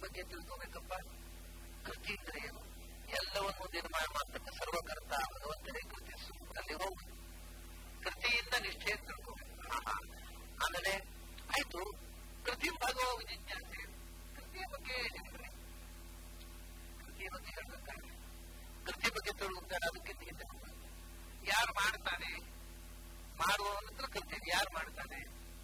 ಬಗ್ಗೆ ತಿಳ್ಕೋಬೇಕಪ್ಪ ಕೃತಿ ಅಂದ್ರೆ ಏನು ಎಲ್ಲವನ್ನು ನಿರ್ಮಾಣ ಮಾಡ್ತಕ್ಕ ಸರ್ವಕರ್ತ ಭಗವಂತನೇ ಕೃತಿಸು ಅಲ್ಲಿ ಹೋಗು ಕೃತಿಯಿಂದ ನಿಷ್ಠೆ ತಿಳ್ಕೋಬೇಕು ಆಹಾ. ಆಮೇಲೆ ಆಯ್ತು ಕೃತಿ ಭಾಗವ ಜಿಜ್ಞಾಸೆ ಕೃತಿಯ ಬಗ್ಗೆ ಹೇಳ್ರಿ ಕೃತಿಯ ಬಗ್ಗೆ ಹೇಳ್ಬೇಕಾದ್ರೆ ಕೃತಿ ಬಗ್ಗೆ ತಿಳುತ್ತಾರೆ ಅದಕ್ಕೆ ಹಿಂದೆ ಯಾರು ಮಾಡ್ತಾನೆ ಮಾಡುವವನ ಹತ್ರ ಕೃತಿ ಯಾರು ಮಾಡ್ತಾನೆ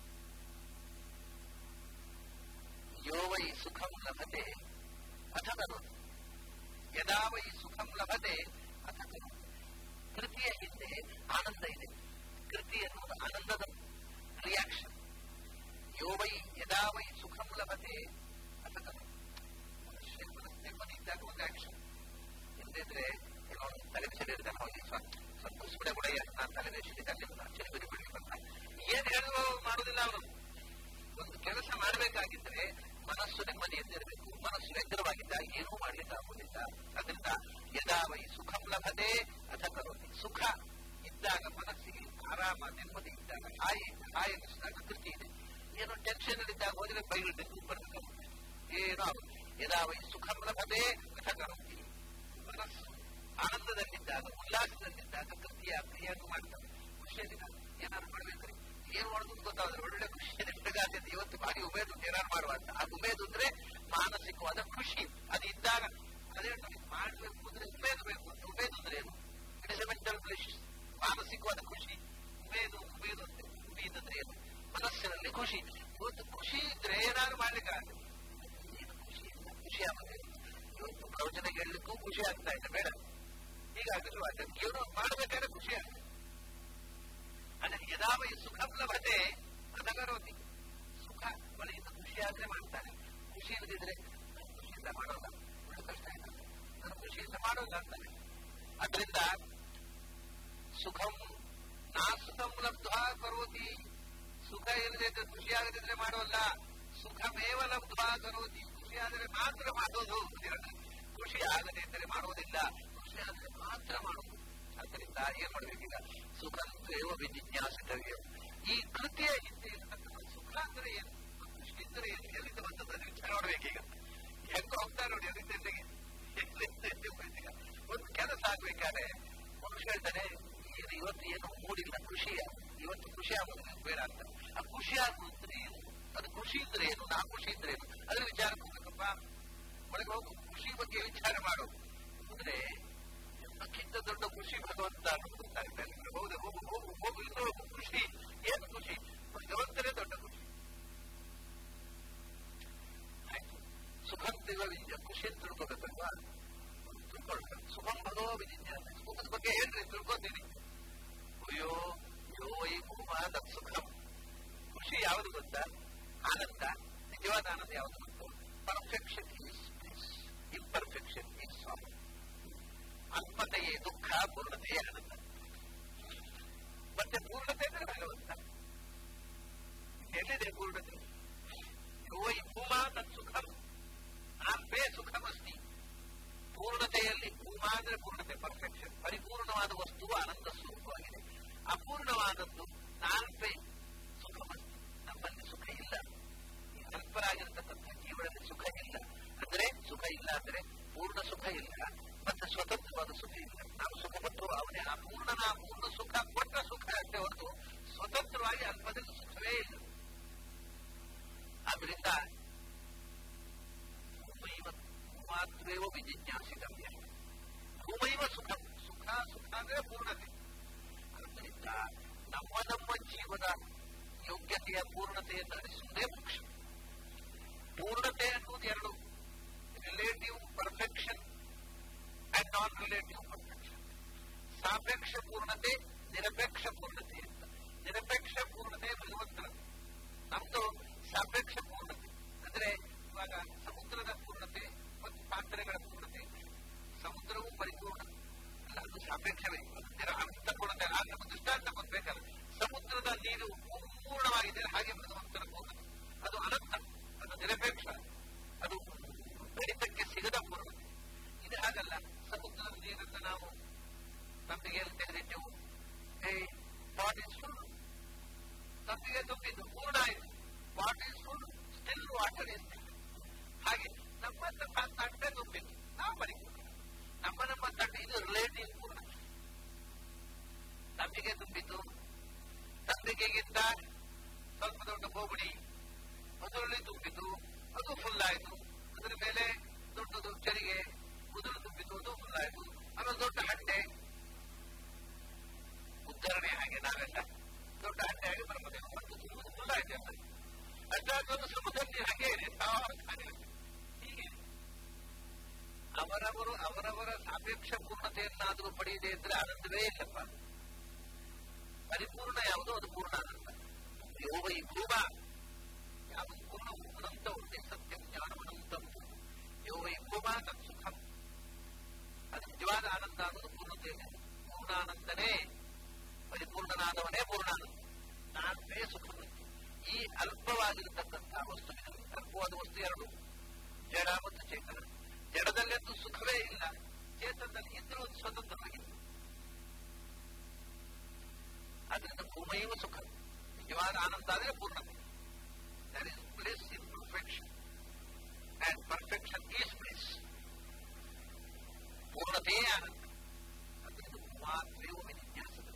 ಯೋ ವೈ ಸುಖಂ ಲಭತೆ ಅಥ ಕರೋತಿ ಯದಾ ವೈ ಸುಖಂ ಲಭತೆ ಅಥ ಕರೋತಿ ಕೃತಿಯ ಹಿಂದೆ ಆನಂದ ಇದೆ ಕೃತಿ ಎನ್ನುವುದು ಆನಂದದ ರಿಯಾಕ್ಷನ್ ಯೋ ವೈ ಯದಾ ವೈ ಸುಖಂ ಲಭತೆ ಅಥ ಕರೋತಿ ಮನುಷ್ಯ ನೆಮ್ಮದಿ ಇದ್ದಾಗ ಒಂದು ಆಕ್ಷನ್ ಇಲ್ಲದಿದ್ರೆ ತಲೆ ಬಿಸಿಲಿರ್ತಾನೆ ಹೋಗಿ ಸ್ವಲ್ಪ ಸುಡೆ ಕೂಡ ನಾನು ತಲೆ ಬಿಸಿಲಿದ್ದೆ ಅಲ್ಲಿ ಬಂದ ಚಿಲಿಬಿರಿ ಬಿಡ್ಲಿ ಬಂದ ಏನ್ ಹೇಳಿದ್ರು ಮಾಡುದಿಲ್ಲ ಅವನು ಒಂದು ಕೆಲಸ ಮಾಡಬೇಕಾಗಿದ್ರೆ ಮನಸ್ಸು ನೆಮ್ಮದಿಯಿಂದಿರಬೇಕು ಮನಸ್ಸು ಎದುರವಾಗಿದ್ದಾಗ ಏನೂ ಮಾಡ್ಲಿಕ್ಕೆ ಆಗುವುದಿಲ್ಲ ಅದರಿಂದ ಯದಾ ವೈ ಸುಖಂ ಲಭತೆ ಅಥ ಕರೋತಿ ಸುಖ ಇದ್ದಾಗ ಮನಸ್ಸಿಗೆ ಆರಾಮ ನೆಮ್ಮದಿ ಇದ್ದಾಗ ಹಾಯಿ ಹಾಯಿ ಅನ್ನಿಸಿದಾಗ ಕೃತಿ ಇದೆ ಏನು ಟೆನ್ಷನ್ ಇದ್ದಾಗ ಹೋದ್ರೆ ಬೈಗಳು ಬರಬೇಕು ಏನೋ ಆಗುತ್ತೆ ಯದಾ ವೈ ಸುಖಂ ಲಭತೆ ಅಥ ಕರೋತಿ ಮನಸ್ಸು ಆನಂದದಲ್ಲಿದ್ದಾಗ ಉಲ್ಲಾಸದಲ್ಲಿದ್ದಾಗ ಕೃತಿಯ ಕ್ರಿಯೆಯನ್ನು ಮಾಡ್ತಾರೆ ಖುಷಿಯಲ್ಲಿದ್ದಾಗ ಏನಾದ್ರು ಮಾಡ್ಬೇಕ್ರಿ ಏನ್ ಮಾಡೋದು ಗೊತ್ತಾದ್ರೆ ಒಳ್ಳೆ ಖುಷಿಯಲ್ಲಿ ಬೆಳಗಾಗ್ತದೆ ಇವತ್ತು ಭಾರಿ ಉಮೇದು ಏನಾರು ಮಾಡುವಂತ ಆ ಉಮೇದು ಅಂದ್ರೆ ಮಾನಸಿಕವಾದ ಖುಷಿ ಅದು ಇದ್ದಾಗ ಅದೇ ಮಾಡ್ಬೇಕು ಅಂದ್ರೆ ಉಮೇದು ಬೇಕು ಅಂತ ಉಮೇದು ಅಂದ್ರೆ ಏನು ಇಟ್ ಇಸ್ ಮೆಂಟಲ್ ಬ್ಲಿಶ್ ಮಾನಸಿಕವಾದ ಖುಷಿ ಉಮೇದು ಉಮೇದು ಅಂದ್ರೆ ಉಮೇದು ಅಂದ್ರೆ ಏನು ಮನಸ್ಸಿನಲ್ಲಿ ಖುಷಿ ಇವತ್ತು ಖುಷಿ ಇದ್ರೆ ಏನಾದ್ರು ಮಾಡ್ಲಿಕ್ಕೆ ಆಗಲ್ಲ ಏನು ಖುಷಿ ಇಲ್ಲ ಖುಷಿ ಆಗುತ್ತೆ ಇವತ್ತು ಪ್ರವಚನ ಹೇಳಲಿಕ್ಕೂ ಖುಷಿ ಆಗ್ತಾ ಇದೆ ಬೇಡ ಹೀಗಾಗಲು ಅದಕ್ಕೆ ಏನೋ ಮಾಡಬೇಕಾದ್ರೆ ಖುಷಿ ಆಗುತ್ತೆ ಅದಕ್ಕೆ ಯದಾವ ಈ ಸುಖ ಲಭತೆ ಅದಗರೋತಿ ಸುಖ ಒಳಗಿಂದ ಖುಷಿ ಆದ್ರೆ ಮಾಡ್ತಾನೆ ಖುಷಿ ಇಲ್ಲದಿದ್ರೆ ನಾನು ಖುಷಿಯಿಂದ ಮಾಡೋಲ್ಲ ಒಳ್ಳೆ ಕಷ್ಟ ಆಯ್ತದೆ ನಾನು ಖುಷಿಯಿಂದ ಮಾಡೋಲ್ಲ ಅಂತಾನೆ ಅದರಿಂದ ಸುಖಂ ನಾ ಸುಖಂ ಲಬ್ಧ ಕರೋತಿ ಸುಖ ಇಲ್ಲದಿದ್ರೆ ಖುಷಿ ಆಗದಿದ್ರೆ ಮಾಡೋಲ್ಲ ಸುಖಮೇವ ಲಬ್ಧ ಕರೋತಿ ಖುಷಿ ಆದರೆ ಮಾತ್ರ ಮಾಡೋದು ಖುಷಿ ಆಗದೇ ಇದ್ದರೆ ಮಾಡುವುದಿಲ್ಲ ಖುಷಿ ಆದರೆ ಮಾತ್ರ ಮಾಡುವುದು ಆದ್ದರಿಂದ ಏನ್ ಮಾಡ್ಬೇಕೀಗ ಸುಖ ಏವ ವಿಜಿಜ್ಞಾಸಿತವ್ಯ ಈ ಕೃತಿಯ ಹಿಂದೆ ಇರತಕ್ಕಂಥ ಸುಖ ಅಂದ್ರೆ ಏನು ಖುಷಿ ಅಂದ್ರೆ ಏನು ಎಲ್ಲಿಂದ ಬಂದದ್ದು ವಿಚಾರ ಮಾಡ್ಬೇಕೀಗ ಹೆಂಗ ಹೋಗ್ತಾರೆ ನೋಡಿ ಎಲ್ಲಿಂದ ಎಲ್ಲಿಗೆ ಎಲ್ಲಿಂದ ಎಲ್ಲಿಗೆ ಹೋಯ್ತೀಗ ಒಂದು ಕೆಲಸ ಆಗ್ಬೇಕಾದ್ರೆ ಮನುಷ್ಯ ಹೇಳ್ತಾನೆ ಏನು ಇವತ್ತು ಏನು ಮೂಡಿಲ್ಲ ಖುಷಿಯ ಇವತ್ತು ಖುಷಿ ಆಗೋದಿಲ್ಲ ಬೇಡ ಅಂತ ಆ ಖುಷಿ ಆಗುವಂದ್ರೆ ಏನು ಅದು ಖುಷಿ ಇದ್ರೆ ಏನು ನಾ ಖುಷಿ ಇದ್ರೆ ಏನು ಅದ್ರ ವಿಚಾರ ಹೋಗ್ಬೇಕಪ್ಪ ಒಳಗೆ ಹೋಗು ಖುಷಿ ಬಗ್ಗೆ ವಿಚಾರ ಮಾಡು ಅಂದ್ರೆ ಅದಕ್ಕಿಂತ ದೊಡ್ಡ ಖುಷಿ ಭಗವಂತ ಅನುಭವಿಸ್ತಾ ಇದ್ದಾನೆ ಹೌದು ಹೋಗು ಹೋಗು ಹೋಗು ಇನ್ನೂ ಹೋಗು ಖುಷಿ ಏನು ಖುಷಿ ಭಗವಂತನೇ ದೊಡ್ಡ ಖುಷಿ ಆಯ್ತು ಸುಖಂ ತಿಳುವ ಖುಷಿ ಅಂತ ತಿಳ್ಕೋಬೇಕಲ್ವಾ ತಿಳ್ಕೊಳ್ಬೇಕು ಸುಖಂ ಭಗವ ವಿಜಿಜ್ಞಾನ ಸುಖದ ಬಗ್ಗೆ ಹೇಳ್ರಿ ತಿಳ್ಕೊತೀನಿ ಅಯ್ಯೋ ಯೋ ವೈ ಭೂಮಾದ ಸುಖಂ ಖುಷಿ ಯಾವುದು ಗೊತ್ತಾ ಆನಂದ ನಿಜವಾದ ಆನಂದ ಯಾವುದು ಗೊತ್ತು perfection is imperfection is sorrow ಅಲ್ಪತೆಯೇ ದುಃಖ ಪೂರ್ಣತೆಯೇ ಆನಂದ ಮತ್ತೆ ಪೂರ್ಣತೆ ಅಂದ್ರೆ ಭಗವಂತ ಎಲ್ಲಿದೆ ಪೂರ್ಣತೆ ಯೋ ವೈ ಭೂಮಾ ತತ್ ಸುಖಂ ನಾಲ್ಪೇ ಸುಖಮಸ್ತಿ ಪೂರ್ಣತೆಯಲ್ಲಿ ಭೂಮಾ ಅಂದ್ರೆ ಪೂರ್ಣತೆ ಪರ್ಫೆಕ್ಷನ್ ಪರಿಪೂರ್ಣವಾದ ವಸ್ತು ಆನಂದ ಸ್ವರೂಪವಾಗಿದೆ ಅಪೂರ್ಣವಾದದ್ದು ನಾಲ್ಪೇ ಸುಖಮಸ್ತಿ ನಮ್ಮಲ್ಲಿ ಸುಖ ಇಲ್ಲ ಈ ಅಲ್ಪರಾಗಿರ್ತಕ್ಕಂಥ ಜೀವನದಲ್ಲಿ ಸುಖ ಇಲ್ಲ ಅಂದ್ರೆ ಸುಖ ಇಲ್ಲ ಅಂದ್ರೆ ಪೂರ್ಣ ಸುಖ ಇಲ್ಲ ಮತ್ತೆ ಸ್ವತಂತ್ರವಾದ ಸುಖ ಇಲ್ಲ ನಾವು ಸುಖ ಪಟ್ಟು ಅವನೇ ಆ ಪೂರ್ಣನ ಪೂರ್ಣ ಸುಖ ಕೊಟ್ಟ ಸುಖ ಅಷ್ಟೇ ಹೊರತು ಸ್ವತಂತ್ರವಾಗಿ ಅಲ್ಪದಲ್ಲಿ ಸುಖವೇ ಇಲ್ಲ ಆದ್ರಿಂದ ಭೂಮೈವ ಮಾತ್ರೇವ ವಿಜಿಜ್ಞಾಸಿತವ್ಯ ಭೂಮೈವ ಸುಖ ಸುಖ ಸುಖ ಅಂದ್ರೆ ಪೂರ್ಣತೆ ಆದ್ದರಿಂದ ನಮ್ಮ ನಮ್ಮ ಜೀವನ ಯೋಗ್ಯತೆಯ ಪೂರ್ಣತೆಯನ್ನು ನಡೆಸುವುದೇ ಮೋಕ್ಷ ಪೂರ್ಣತೆ ಅನ್ನುವುದು ಎರಡು relative perfection and non relative perfection ಸಾಪೇಕ್ಷ ಪೂರ್ಣತೆ ನಿರಪೇಕ್ಷ ಪೂರ್ಣತೆ ಅಂತ ನಿರಪೇಕ್ಷ ಪೂರ್ಣತೆ ಭಗವಂತನ ನಮ್ದು ಸಾಪೇಕ್ಷ ಪೂರ್ಣತೆ ಅಂದ್ರೆ ಇವಾಗ ಸಮುದ್ರದ ಪೂರ್ಣತೆ ಮತ್ತು ಪಾತ್ರೆಗಳ ಪೂರ್ಣತೆ ಸಮುದ್ರವು ಪರಿಪೂರ್ಣ ಅಲ್ಲ ಅದು ಸಾಪೇಕ್ಷವೇ ಅದು ಅನಂತ ಪೂರ್ಣತೆ ನಮ್ಮ ದೃಷ್ಟಾಂತ ಕೊಡ್ಬೇಕಲ್ಲ ಸಮುದ್ರದ ನೀರು ಪೂರ್ಣವಾಗಿದೆ ಹಾಗೆ ಭಗವಂತನ ಪೂರ್ಣತೆ ಅದು ಅನಂತ ಅದು ನಿರಪೇಕ್ಷ ಅದು ಗಣಿತಕ್ಕೆ ಸಿಗದ ಪೂರ್ಣತೆ ಇದು ಹಾಗಲ್ಲ ಸಮುದ್ರದ ನೀರನ್ನು ನಾವು ನಮಗೆ ತೆಗೆದಿಟ್ಟೆವು ಏ ಸಾಪೇಕ್ಷ ಪೂರ್ಣತೆಯನ್ನಾದರೂ ಪಡೆಯದೆ ಇದ್ರೆ ಆನಂದವೇ ಇಲ್ಲಪ್ಪ ಪರಿಪೂರ್ಣ ಯಾವುದು ಅದು ಪೂರ್ಣ ಆನಂದ ಯೋಗ ಈ ಭೂಮ ಯಾವುದು ಪೂರ್ಣವು ಅನಂತವು ಸತ್ಯಂ ಜ್ಞಾನವನಂತವು ಯೋಗ ಈ ಭೂಮ ತತ್ ಸುಖಂ ಅದು ನಿಜವಾದ ಆನಂದ ಅನ್ನೋದು ಪೂರ್ಣತೆಯಲ್ಲಿ ಪೂರ್ಣಾನಂದನೇ ಪರಿಪೂರ್ಣನಾದವನೇ ಪೂರ್ಣಾನಂದ ನಾನೇ ಸುಖ ಈ ಅಲ್ಪವಾಗಿರತಕ್ಕಂತಹ ವಸ್ತುವಿನಲ್ಲಿ ಅಲ್ಪವಾದ ವಸ್ತು ಎರಡು ಜಡ ಮತ್ತು ಚೇತನ ಜಡದಲ್ಲಂತೂ ಸುಖವೇ ಇಲ್ಲ ಚೇತನದಲ್ಲಿ ಇದ್ರೂ ಸ್ವತಂತ್ರವಾಗಿಲ್ಲ ಅದರಿಂದ ಭೂಮೈವ ಸುಖ ನಿಜವಾದ ಆನಂದ ಆದರೆ ಪೂರ್ಣತೆ there is bliss in perfection and perfection is bliss ಪೂರ್ಣತೆಯೇ ಆನಂದ ಅದರಿಂದ ಭೂಮಾತ್ರೇವ ವಿಜಿಜ್ಞಾಸದಲ್ಲಿ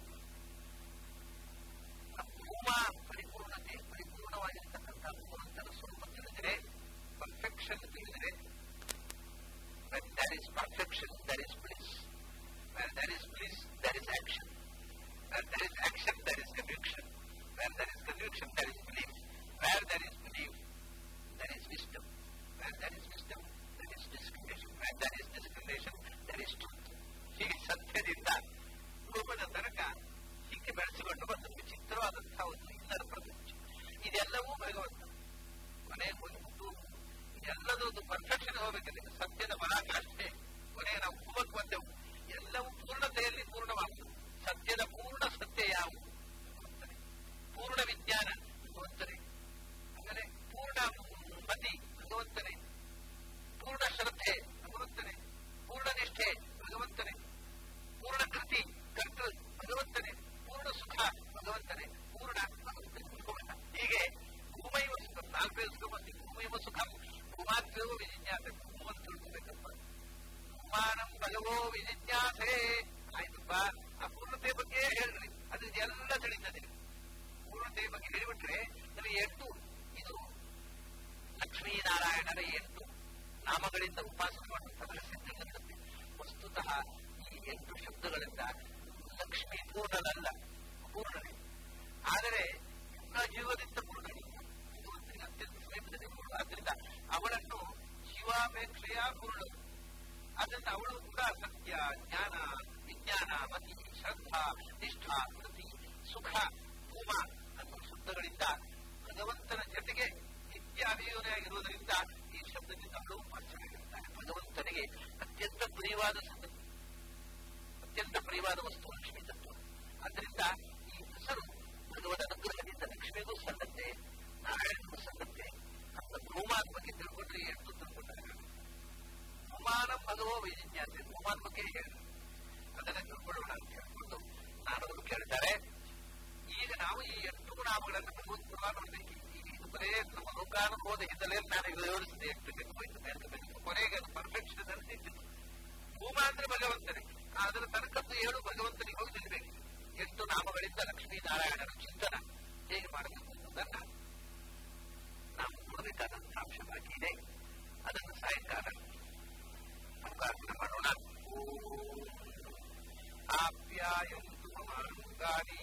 ಭೂಮ ಪರಿಪೂರ್ಣತೆ ಪರಿಪೂರ್ಣವಾಗಿರ್ತಕ್ಕಂಥ ಭಗವಂತನ ಸ್ವರೂಪ ತಿಳಿದರೆ ಪರ್ಫೆಕ್ಷನ್ ತಿಳಿದರೆ when there is perfection, there is bliss. Where there is bliss, there is action. Where there is action, there is conviction. Where there is conviction, there is belief. Where there is belief, there is wisdom. Where there is wisdom, there is discrimination. Where there is discrimination, there is truth. ಹೀಗೆ ಸತ್ಯದಿಂದ ರೂಪದ ತನಕ ಹೀಗೆ ಬೆಳೆಸಿಕೊಂಡು ಬಂದ ವಿಚಿತ್ರವಾದಂತಹ ಒಂದು ಇನ್ನರ ಪ್ರಪಂಚ ಇದೆಲ್ಲವೂ ಭಗವಂತ ಕೊನೆಗೆ ಒಂದು ಎಲ್ಲದೂ ಒಂದು ಪರ್ಫೆಕ್ಷನ್ ಹೋಗಬೇಕಿದೆ ಸತ್ಯದ ಪರಾಕಾಷ್ಠೆ ಕೊನೆಗೆ ನಾವು ಭೂಮಕ್ಕೆ ಬಂದೆವು ಎಲ್ಲವೂ ಪೂರ್ಣತೆಯಲ್ಲಿ ಪೂರ್ಣವಾಗುವುದು ಸತ್ಯದ ಪೂರ್ಣ ಸತ್ಯ ಯಾವುದು ಭಗವಂತನೇ ಪೂರ್ಣ ವಿಜ್ಞಾನ ಭಗವಂತನೇ ಆಮೇಲೆ ಪೂರ್ಣ ಮತಿ ಭಗವಂತನೇ ಪೂರ್ಣ ಶ್ರದ್ಧೆ ಭಗವಂತನೇ ಪೂರ್ಣ ನಿಷ್ಠೆ ಭಗವಂತನೇ ಪೂರ್ಣ ಕೃತಿ ಕರ್ತೃ ಭಗವಂತನೇ ಪೂರ್ಣ ಸುಖ ಭಗವಂತನೇ ಪೂರ್ಣ ಭಗವಂತನೇ ಹೀಗೆ ಭೂಮೈವ ಸುಖ ನಾಲ್ಕೈದು ಸುಖ ಬಂದು ಭೂಮೈವ ಸುಖ ಭೂಮಾತ್ರೇವ ವಿಜಿಜ್ಞಾಸೆ ಭೂಮನ್ ತಿಳ್ಕೋಬೇಕಪ್ಪ ಭೂಮಾನಂ ಭಗವೋ ವಿಜಿಜ್ಞಾಸೆ ಆಯ್ತಪ್ಪ ಆ ಪೂರ್ಣತೆ ಬಗ್ಗೆ ಹೇಳ್ರಿ ಅದು ಎಲ್ಲ ತಿಳಿತದೆ ಪೂರ್ಣತೆ ಬಗ್ಗೆ ಹೇಳಿಬಿಟ್ರೆ ನಮಗೆ ಎಂಟು ಇದು ಲಕ್ಷ್ಮೀನಾರಾಯಣರ ಎಂಟು ನಾಮಗಳಿಂದ ಉಪಾಸನೆ ಮಾಡುವಂತಹ ಸಿದ್ಧಗಳಿರುತ್ತೆ ವಸ್ತುತಃ ಈ ಎಂಟು ಶಬ್ದಗಳಿಂದ ಲಕ್ಷ್ಮಿ ಪೂರ್ಣನಲ್ಲ ಪೂರ್ಣನೇ ಆದರೆ ಜೀವದಿಂದ ಪೂರ್ಣನೇ ಭಗವಂತನಿಗೆ ಅತ್ಯಂತ ಸಮೀಪದಲ್ಲಿ ಪೂರ್ಣ ಆದ್ದರಿಂದ ಅವಳನ್ನು ಶಿವಾಪೇಕ್ಷೆಯ ಪೂರ್ಣ ಅದರಿಂದ ಅವಳು ಕೂಡ ಸತ್ಯ ಜ್ಞಾನ ವಿಜ್ಞಾನ ಮತಿ ಶ್ರದ್ಧಾ ನಿಷ್ಠಾ ಕೃತಿ ಸುಖ ಭೂಮ ಅನ್ನುವ ಶಬ್ದಗಳಿಂದ ಭಗವಂತನ ಜೊತೆಗೆ ನಿತ್ಯ ಅಭಿಯೋನೆಯಾಗಿರುವುದರಿಂದ ಈ ಶಬ್ದದಿಂದ ಅವಳು ಉಪಾಸನೆಯಾಗಿರ್ತಾರೆ ಭಗವಂತನಿಗೆ ಅತ್ಯಂತ ಪ್ರಿಯವಾದ ಸಂಗತಿ ಅತ್ಯಂತ ಪ್ರಿಯವಾದ ವಸ್ತು ಲಕ್ಷ್ಮೀ ತತ್ವ ಆದ್ದರಿಂದ ಈ ಹೆಸರು ಭಗವದ ಅನುಗ್ರಹದಿಂದ ಲಕ್ಷ್ಮಿಗೂ ಸಲ್ಲತ್ತೆ ನಾರಾಯಣಗೂ ಸಲ್ಲತ್ತೆ ಅಂತ ಭೂಮಾನ್ ಬಗ್ಗೆ ತಿಳ್ಕೊಂಡ್ರೆ ಎಷ್ಟು ತಿಳ್ಕೊಂಡಾಗ ಭೂಮಾನಂ ಭಗವೋ ವಿಜಿಜ್ಞಾಸೆ ಭೂಮಾನ್ ಬಗ್ಗೆ ಹೇಳಿ ಅದನ್ನ ತಿಳ್ಕೊಳ್ಳೋಣ ಅಂತ ಹೇಳ್ಕೊಂಡು ನಾನವರು ಕೇಳ್ತಾರೆ ಈಗ ನಾವು ಈ ಎಂಟು ನಾಮಗಳನ್ನು ಭಗವಂತ ನೋಡ್ಬೇಕು ಈಗ ಇದು ಬರೇ ನಮ್ಮ ಲೋಕಾನುಭವದ ಹಿನ್ನೆಲೆಯಲ್ಲಿ ನಾನು ವಿವರಿಸಿದೆ ಎಷ್ಟು ಬೇಕು ಹೋಯ್ತು ಮೇಲೆ ಬೇಕು ಕೊನೆಗೆ ಅದು ಪರ್ಫೆಕ್ಷನ್ ಅಲ್ಲಿ ನಿಂತಿತ್ತು ಭೂಮ ಅಂದ್ರೆ ಭಗವಂತನೇ ಅದರ ತನಕದ್ದು ಏಳು ಭಗವಂತನಿಗೆ ಹೋಗಿ ನಿಲ್ಲಬೇಕು ಎಂಟು ನಾಮಗಳಿಂದ ಲಕ್ಷ್ಮೀ ನಾರಾಯಣನ ಚಿಂತನ ಹೇಗೆ ಮಾಡಬೇಕು ಅನ್ನೋದನ್ನ ನಾವು ನೋಡಬೇಕಾದಂತಹ ಅಂಶ ಬಾಕಿ ಇದೆ ಅದನ್ನು ಸಾಯಂಕಾಲ ಅವಕಾಶ ಮಾಡೋಣ ಆಪ್ಯಾಯಂತು ಮಮಾಂಗಾನಿ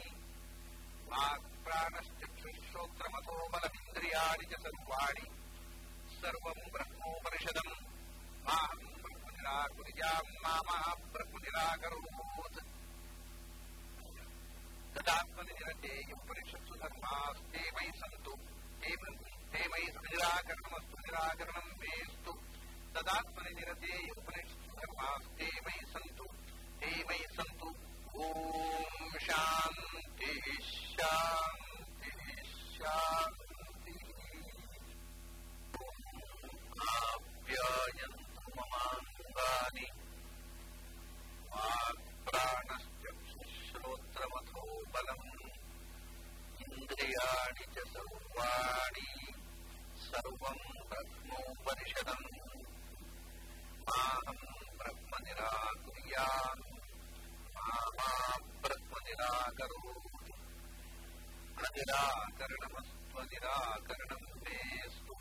ವಾಕ್ಪ್ರಾಣಶ್ಚಕ್ಷುಶ್ರೋತ್ರಮಥೋ ಬಲಮಿಂದ್ರಿಯಾಣಿ ಚ ಸರ್ವಾಣಿ ಸರ್ವಂ ಬ್ರಹ್ಮೋಪನಿಷದಂ ಮಾಹಂ ಬ್ರಹ್ಮ ನಿರಾಕುರ್ಯಾಂ ಮಾಮಾ ಬ್ರಹ್ಮ ನಿರಾಕರೋತ್ ತದಾತ್ಮನಿರತೆ ಉಪನಿಷತ್ಸು ಧರ್ಮಾಸ್ತೆ ಮೈ ಸಂತು ते मयि निराकरणमस्तु निराकरणं मेस्तु तदात्मनि निरते उपनिषत्सु धर्मास्ते मयि सन्तु ते मयि सन्तु ॐ शान्तिः शान्तिः शान्तिः आप्यायन्तु ममाङ्गानि वाक्प्राणश्चक्षुश्रोत्रमथो बलम् इन्द्रियाणि च सर्वाणि सर्वं ब्रह्मोपनिषदम् माहं ब्रह्म निराकुर्याम् मामा ब्रह्म निराकरोति अनिराकरणमस्त्वनिराकरणं मेस्तु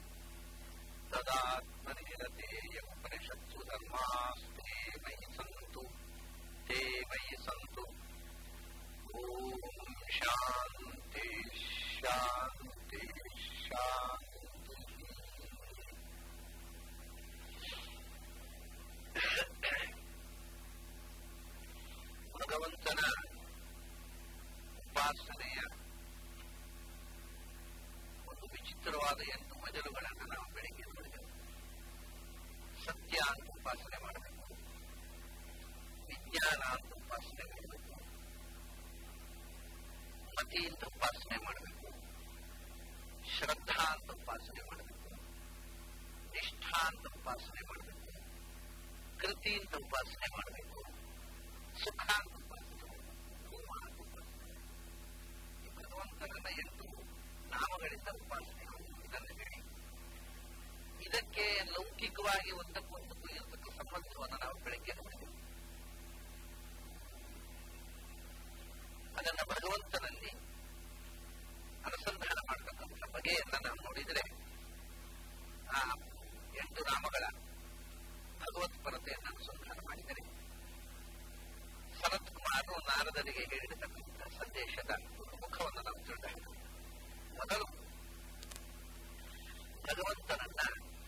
तदात्मनिरतेयमुपनिषत्सु धर्मास्ते मयि सन्तु ते मयि सन्तु ॐ शान्ति शान्ति शान्तिः ಅಂತ ಉಪಾಸನೆ ಮಾಡಬೇಕು ವಿಜ್ಞಾನ ಅಂತ ಉಪಾಸನೆ ಮಾಡಬೇಕು ಮತಿಯಿಂದ ಉಪಾಸನೆ ಮಾಡಬೇಕು ಶ್ರದ್ಧಾ ಅಂತ ಉಪಾಸನೆ ಮಾಡಬೇಕು ನಿಷ್ಠಾ ಅಂತ ಉಪಾಸನೆ ಮಾಡಬೇಕು ಕೃತಿ ಅಂತ ಉಪಾಸನೆ ಮಾಡಬೇಕು ಸುಖ ಅಂತ ಉಪಾಸನೆ ಮಾಡಬೇಕು ಭೂಮ ಅಂತ ಉಪಾಸನೆ ಮಾಡಬೇಕು. ಈ ಭಗವಂತನನ್ನ ಎಂಟು ನಾಮಗಳಿಂದ ಉಪಾಸನೆ ಮಾಡಬೇಕು ಇದನ್ನು ಹೇಳಿ ಇದಕ್ಕೆ ಲೌಕಿಕವಾಗಿ ಒಂದಕ್ಕೊಂದಕ್ಕೂ ಇರತಕ್ಕ ಸಂಬಂಧವನ್ನು ನಾವು ಬೆಳಗ್ಗೆ ನೋಡಿದೆವು ಅದನ್ನ ಭಗವಂತನಲ್ಲಿ ಅನುಸಂಧಾನ ಮಾಡತಕ್ಕಂಥ ಬಗೆಯನ್ನ ನಾವು ನೋಡಿದರೆ ಆ ಎಂಟು ನಾಮಗಳ ಭಗವತ್ಪರತೆಯನ್ನು ಅನುಸಂಧಾನ ಮಾಡಿದರೆ ಸನತ್ ಕುಮಾರನು ನಾರದರಿಗೆ ಹೇಳಿರತಕ್ಕಂಥ ಸಂದೇಶದ ಒಂದು ಮುಖವನ್ನು ನಾವು ತಿಳಿದಾಗ ಮೊದಲು ಭಗವಂತನನ್ನ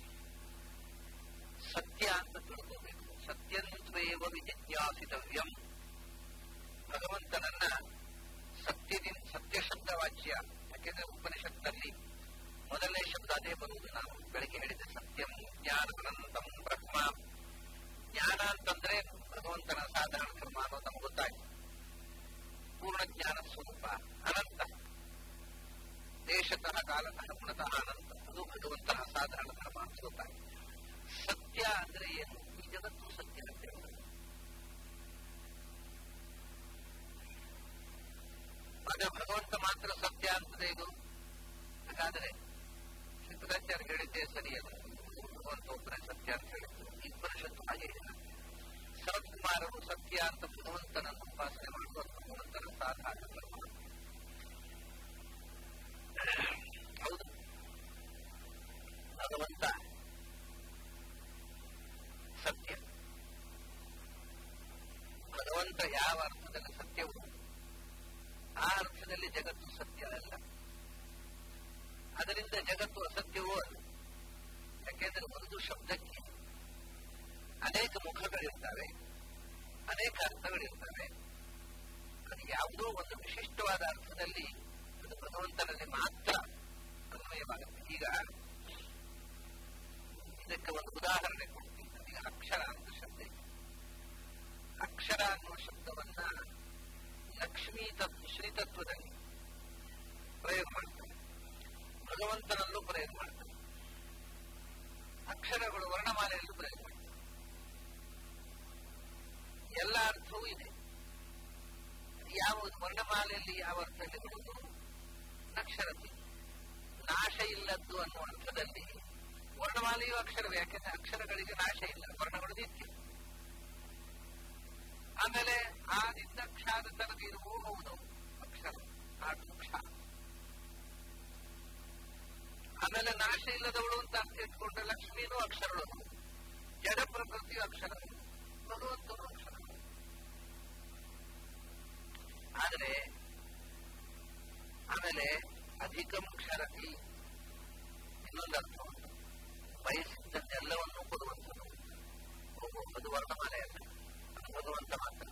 ಸತ್ಯ ಅಂತ ತಿಳ್ಕೋಬೇಕು ಸತ್ಯಂತ್ವೇವ ವಿಜಿಜ್ಞಾಸಿತವ್ಯಂ ಭಗವಂತನನ್ನ ಸತ್ಯದಿಂದ ಸತ್ಯ ಶಬ್ದವಾಚ್ಯ ಯಾಕೆಂದ್ರೆ ಉಪನಿಷತ್ನಲ್ಲಿ ಮೊದಲನೇ ಶಬ್ದ ಅದೇ ಬರುವುದು ನಾನು ಬೆಳಗ್ಗೆ ಹೇಳಿದೆ ಸತ್ಯಂ ಜ್ಞಾನ ಅನಂತಂ ಬ್ರಹ್ಮ ಜ್ಞಾನ ಅಂತಂದ್ರೆ ಭಗವಂತನ ಸಾಧಾರಣ ಧರ್ಮ ಅನ್ನೋದು ನಮ್ಗೆ ಗೊತ್ತಾಯ್ತು ಪೂರ್ಣ ಜ್ಞಾನ ಸ್ವರೂಪ ಅನಂತ ದೇಶತಃ ಕಾಲತಃ ಗುಣತಃ ಅನಂತ ಅದು ಭಗವಂತನ ಸಾಧಾರಣ ಧರ್ಮ ಅಂತ ಗೊತ್ತಾಯ್ತು ಸತ್ಯ ಅಂದ್ರೆ ಏನು ಈ ಜಗತ್ತು ಸತ್ಯ ಅಂತ ಹೇಳೋದು ಆದ್ರೆ ಭಗವಂತ ಮಾತ್ರ ಸತ್ಯ ಅಂತದೆ ಇದು ಹಾಗಾದ್ರೆ ಸಿದ್ದರಾಚಾರ್ಯ ಹೇಳಿದ್ದೇ ಸರಿಯಲ್ಲ ಭಗವಂತ ಒಬ್ಬರೇ ಸತ್ಯ ಅಂತ ಹೇಳಿದ್ದು ಈ ಉಪನಿಷತ್ತು ಹಾಗೆ ಇಲ್ಲ ಸರತ್ಕುಮಾರರು ಸತ್ಯ ಅಂತ ಭಗವಂತನನ್ನು ಉಪಾಸನೆ ಮಾಡುವ ಭಗವಂತನ ಸಾಧಾರಣ ಧರ್ಮ ಹೌದು ಭಗವಂತ ಸತ್ಯ ಭಗವಂತ ಯಾವ ಅರ್ಥದಲ್ಲಿ ಸತ್ಯವು ಆ ಅರ್ಥದಲ್ಲಿ ಜಗತ್ತು ಸತ್ಯ ಅಲ್ಲ ಅದರಿಂದ ಜಗತ್ತು ಅಸತ್ಯವೂ ಅಲ್ಲ ಯಾಕೆಂದ್ರೆ ಒಂದು ಶಬ್ದಕ್ಕೆ ಅನೇಕ ಮುಖಗಳಿರ್ತವೆ ಅನೇಕ ಅರ್ಥಗಳಿರ್ತವೆ ಅದು ಯಾವುದೋ ಒಂದು ವಿಶಿಷ್ಟವಾದ ಅರ್ಥದಲ್ಲಿ ಅದು ಭಗವಂತನಲ್ಲಿ ಮಾತ್ರ ಅನ್ವಯವಾಗುತ್ತೆ ಈಗ ಇದಕ್ಕೆ ಒಂದು ಉದಾಹರಣೆ ಕೊಡ್ತೀನಿ ಈಗ ಅಕ್ಷರ ಅಂತ ಶಬ್ದ ಇದೆ ಅಕ್ಷರ ಅನ್ನುವ ಶಬ್ದವನ್ನ ಲಕ್ಷ್ಮೀ ತತ್ವ ಶ್ರೀತತ್ವದಲ್ಲಿ ಪ್ರಯೋಗ ಮಾಡ್ತಾರೆ ಭಗವಂತನಲ್ಲೂ ಪ್ರಯೋಗ ಮಾಡ್ತಾರೆ ಅಕ್ಷರಗಳು ವರ್ಣಮಾಲೆಯಲ್ಲೂ ಪ್ರಯೋಗ ಮಾಡ್ತಾರೆ ಎಲ್ಲ ಅರ್ಥವೂ ಇದೆ ಯಾವ ವರ್ಣಮಾಲೆಯಲ್ಲಿ ಯಾವ ಅರ್ಥದಲ್ಲಿ ಬರುವುದು ಅಕ್ಷರತೆ ನಾಶ ಇಲ್ಲದ್ದು ಅನ್ನುವ ಅರ್ಥದಲ್ಲಿ ವರ್ಣಮಾಲೆಯೂ ಅಕ್ಷರವೇ ಯಾಕೆಂದ್ರೆ ಅಕ್ಷರಗಳಿಗೆ ನಾಶ ಇಲ್ಲ ವರ್ಣಗಳು ನಿತ್ಯ ಆಮೇಲೆ ಆದಿಂದ ಕ್ಷಾದ ತನಕ ಇರುವು ಹೌದು ಅಕ್ಷರ ಆಟು ಕ್ಷ ಆಮೇಲೆ ನಾಶ ಇಲ್ಲದವಳು ಅಂತ ಅರ್ಥ ಇಟ್ಕೊಂಡ್ರೆ ಲಕ್ಷ್ಮೀನೂ ಅಕ್ಷರಗಳು ಜಡ ಪ್ರಕೃತಿಯು ಅಕ್ಷರ ಭಗವಂತನು ಅಕ್ಷರ ಆದ್ರೆ ಆಮೇಲೆ ಅಧಿಕಂ ಕ್ಷರತಿ ಇನ್ನೊಂದು ಅರ್ಥ ಉಂಟು ಬಯಸಿದ್ದನ್ನೆಲ್ಲವನ್ನೂ ಕೊಡುವಂಥದ್ದು ಓಹೋ ಅದು ವರ್ಣಮಾಲೆ ಅಲ್ಲ ಅದು ಭಗವಂತ ಮಾತ್ರ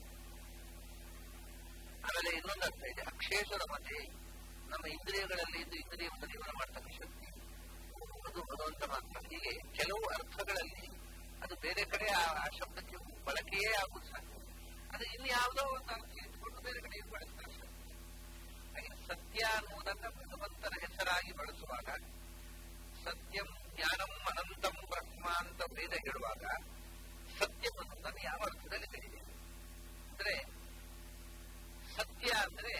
ಆಮೇಲೆ ಇನ್ನೊಂದು ಅರ್ಥ ಇದೆ ಅಕ್ಷೇಶ್ವರ ಮತೆ ನಮ್ಮ ಇಂದ್ರಿಯಗಳಲ್ಲಿ ಇದ್ದು ಇಂದ್ರಿಯವನ್ನು ಜೀವನ ಮಾಡ್ತಕ್ಕ ಶಕ್ತಿ ಅದು ಭಗವಂತ ಮಾತ್ರ ಹೀಗೆ ಕೆಲವು ಅರ್ಥಗಳಲ್ಲಿ ಅದು ಬೇರೆ ಕಡೆ ಆ ಆ ಶಬ್ದಕ್ಕೆ ಬಳಕೆಯೇ ಆಗುದು ಸಾಕು ಅದು ಇನ್ನು ಯಾವುದೋ ಒಂದು ಅರ್ಥ ಇಟ್ಕೊಂಡು ಬೇರೆ ಕಡೆ ಬಳಸ್ತಾರೆ ಹಾಗೆ ಸತ್ಯ ಅನ್ನುವುದನ್ನ ಭಗವಂತನ ಹೆಸರಾಗಿ ಬಳಸುವಾಗ ಸತ್ಯಂ ಜ್ಞಾನಂ ಅನಂತಂ ಬ್ರಹ್ಮ ಅಂತ ವೇದ ಹೇಳುವಾಗ ಸತ್ಯಂ ಅನ್ನೋದನ್ನು ಯಾವ ಅರ್ಥದಲ್ಲಿ ತೆಗೆದಿದೆ ಅಂದ್ರೆ ಸತ್ಯ ಅಂದ್ರೆ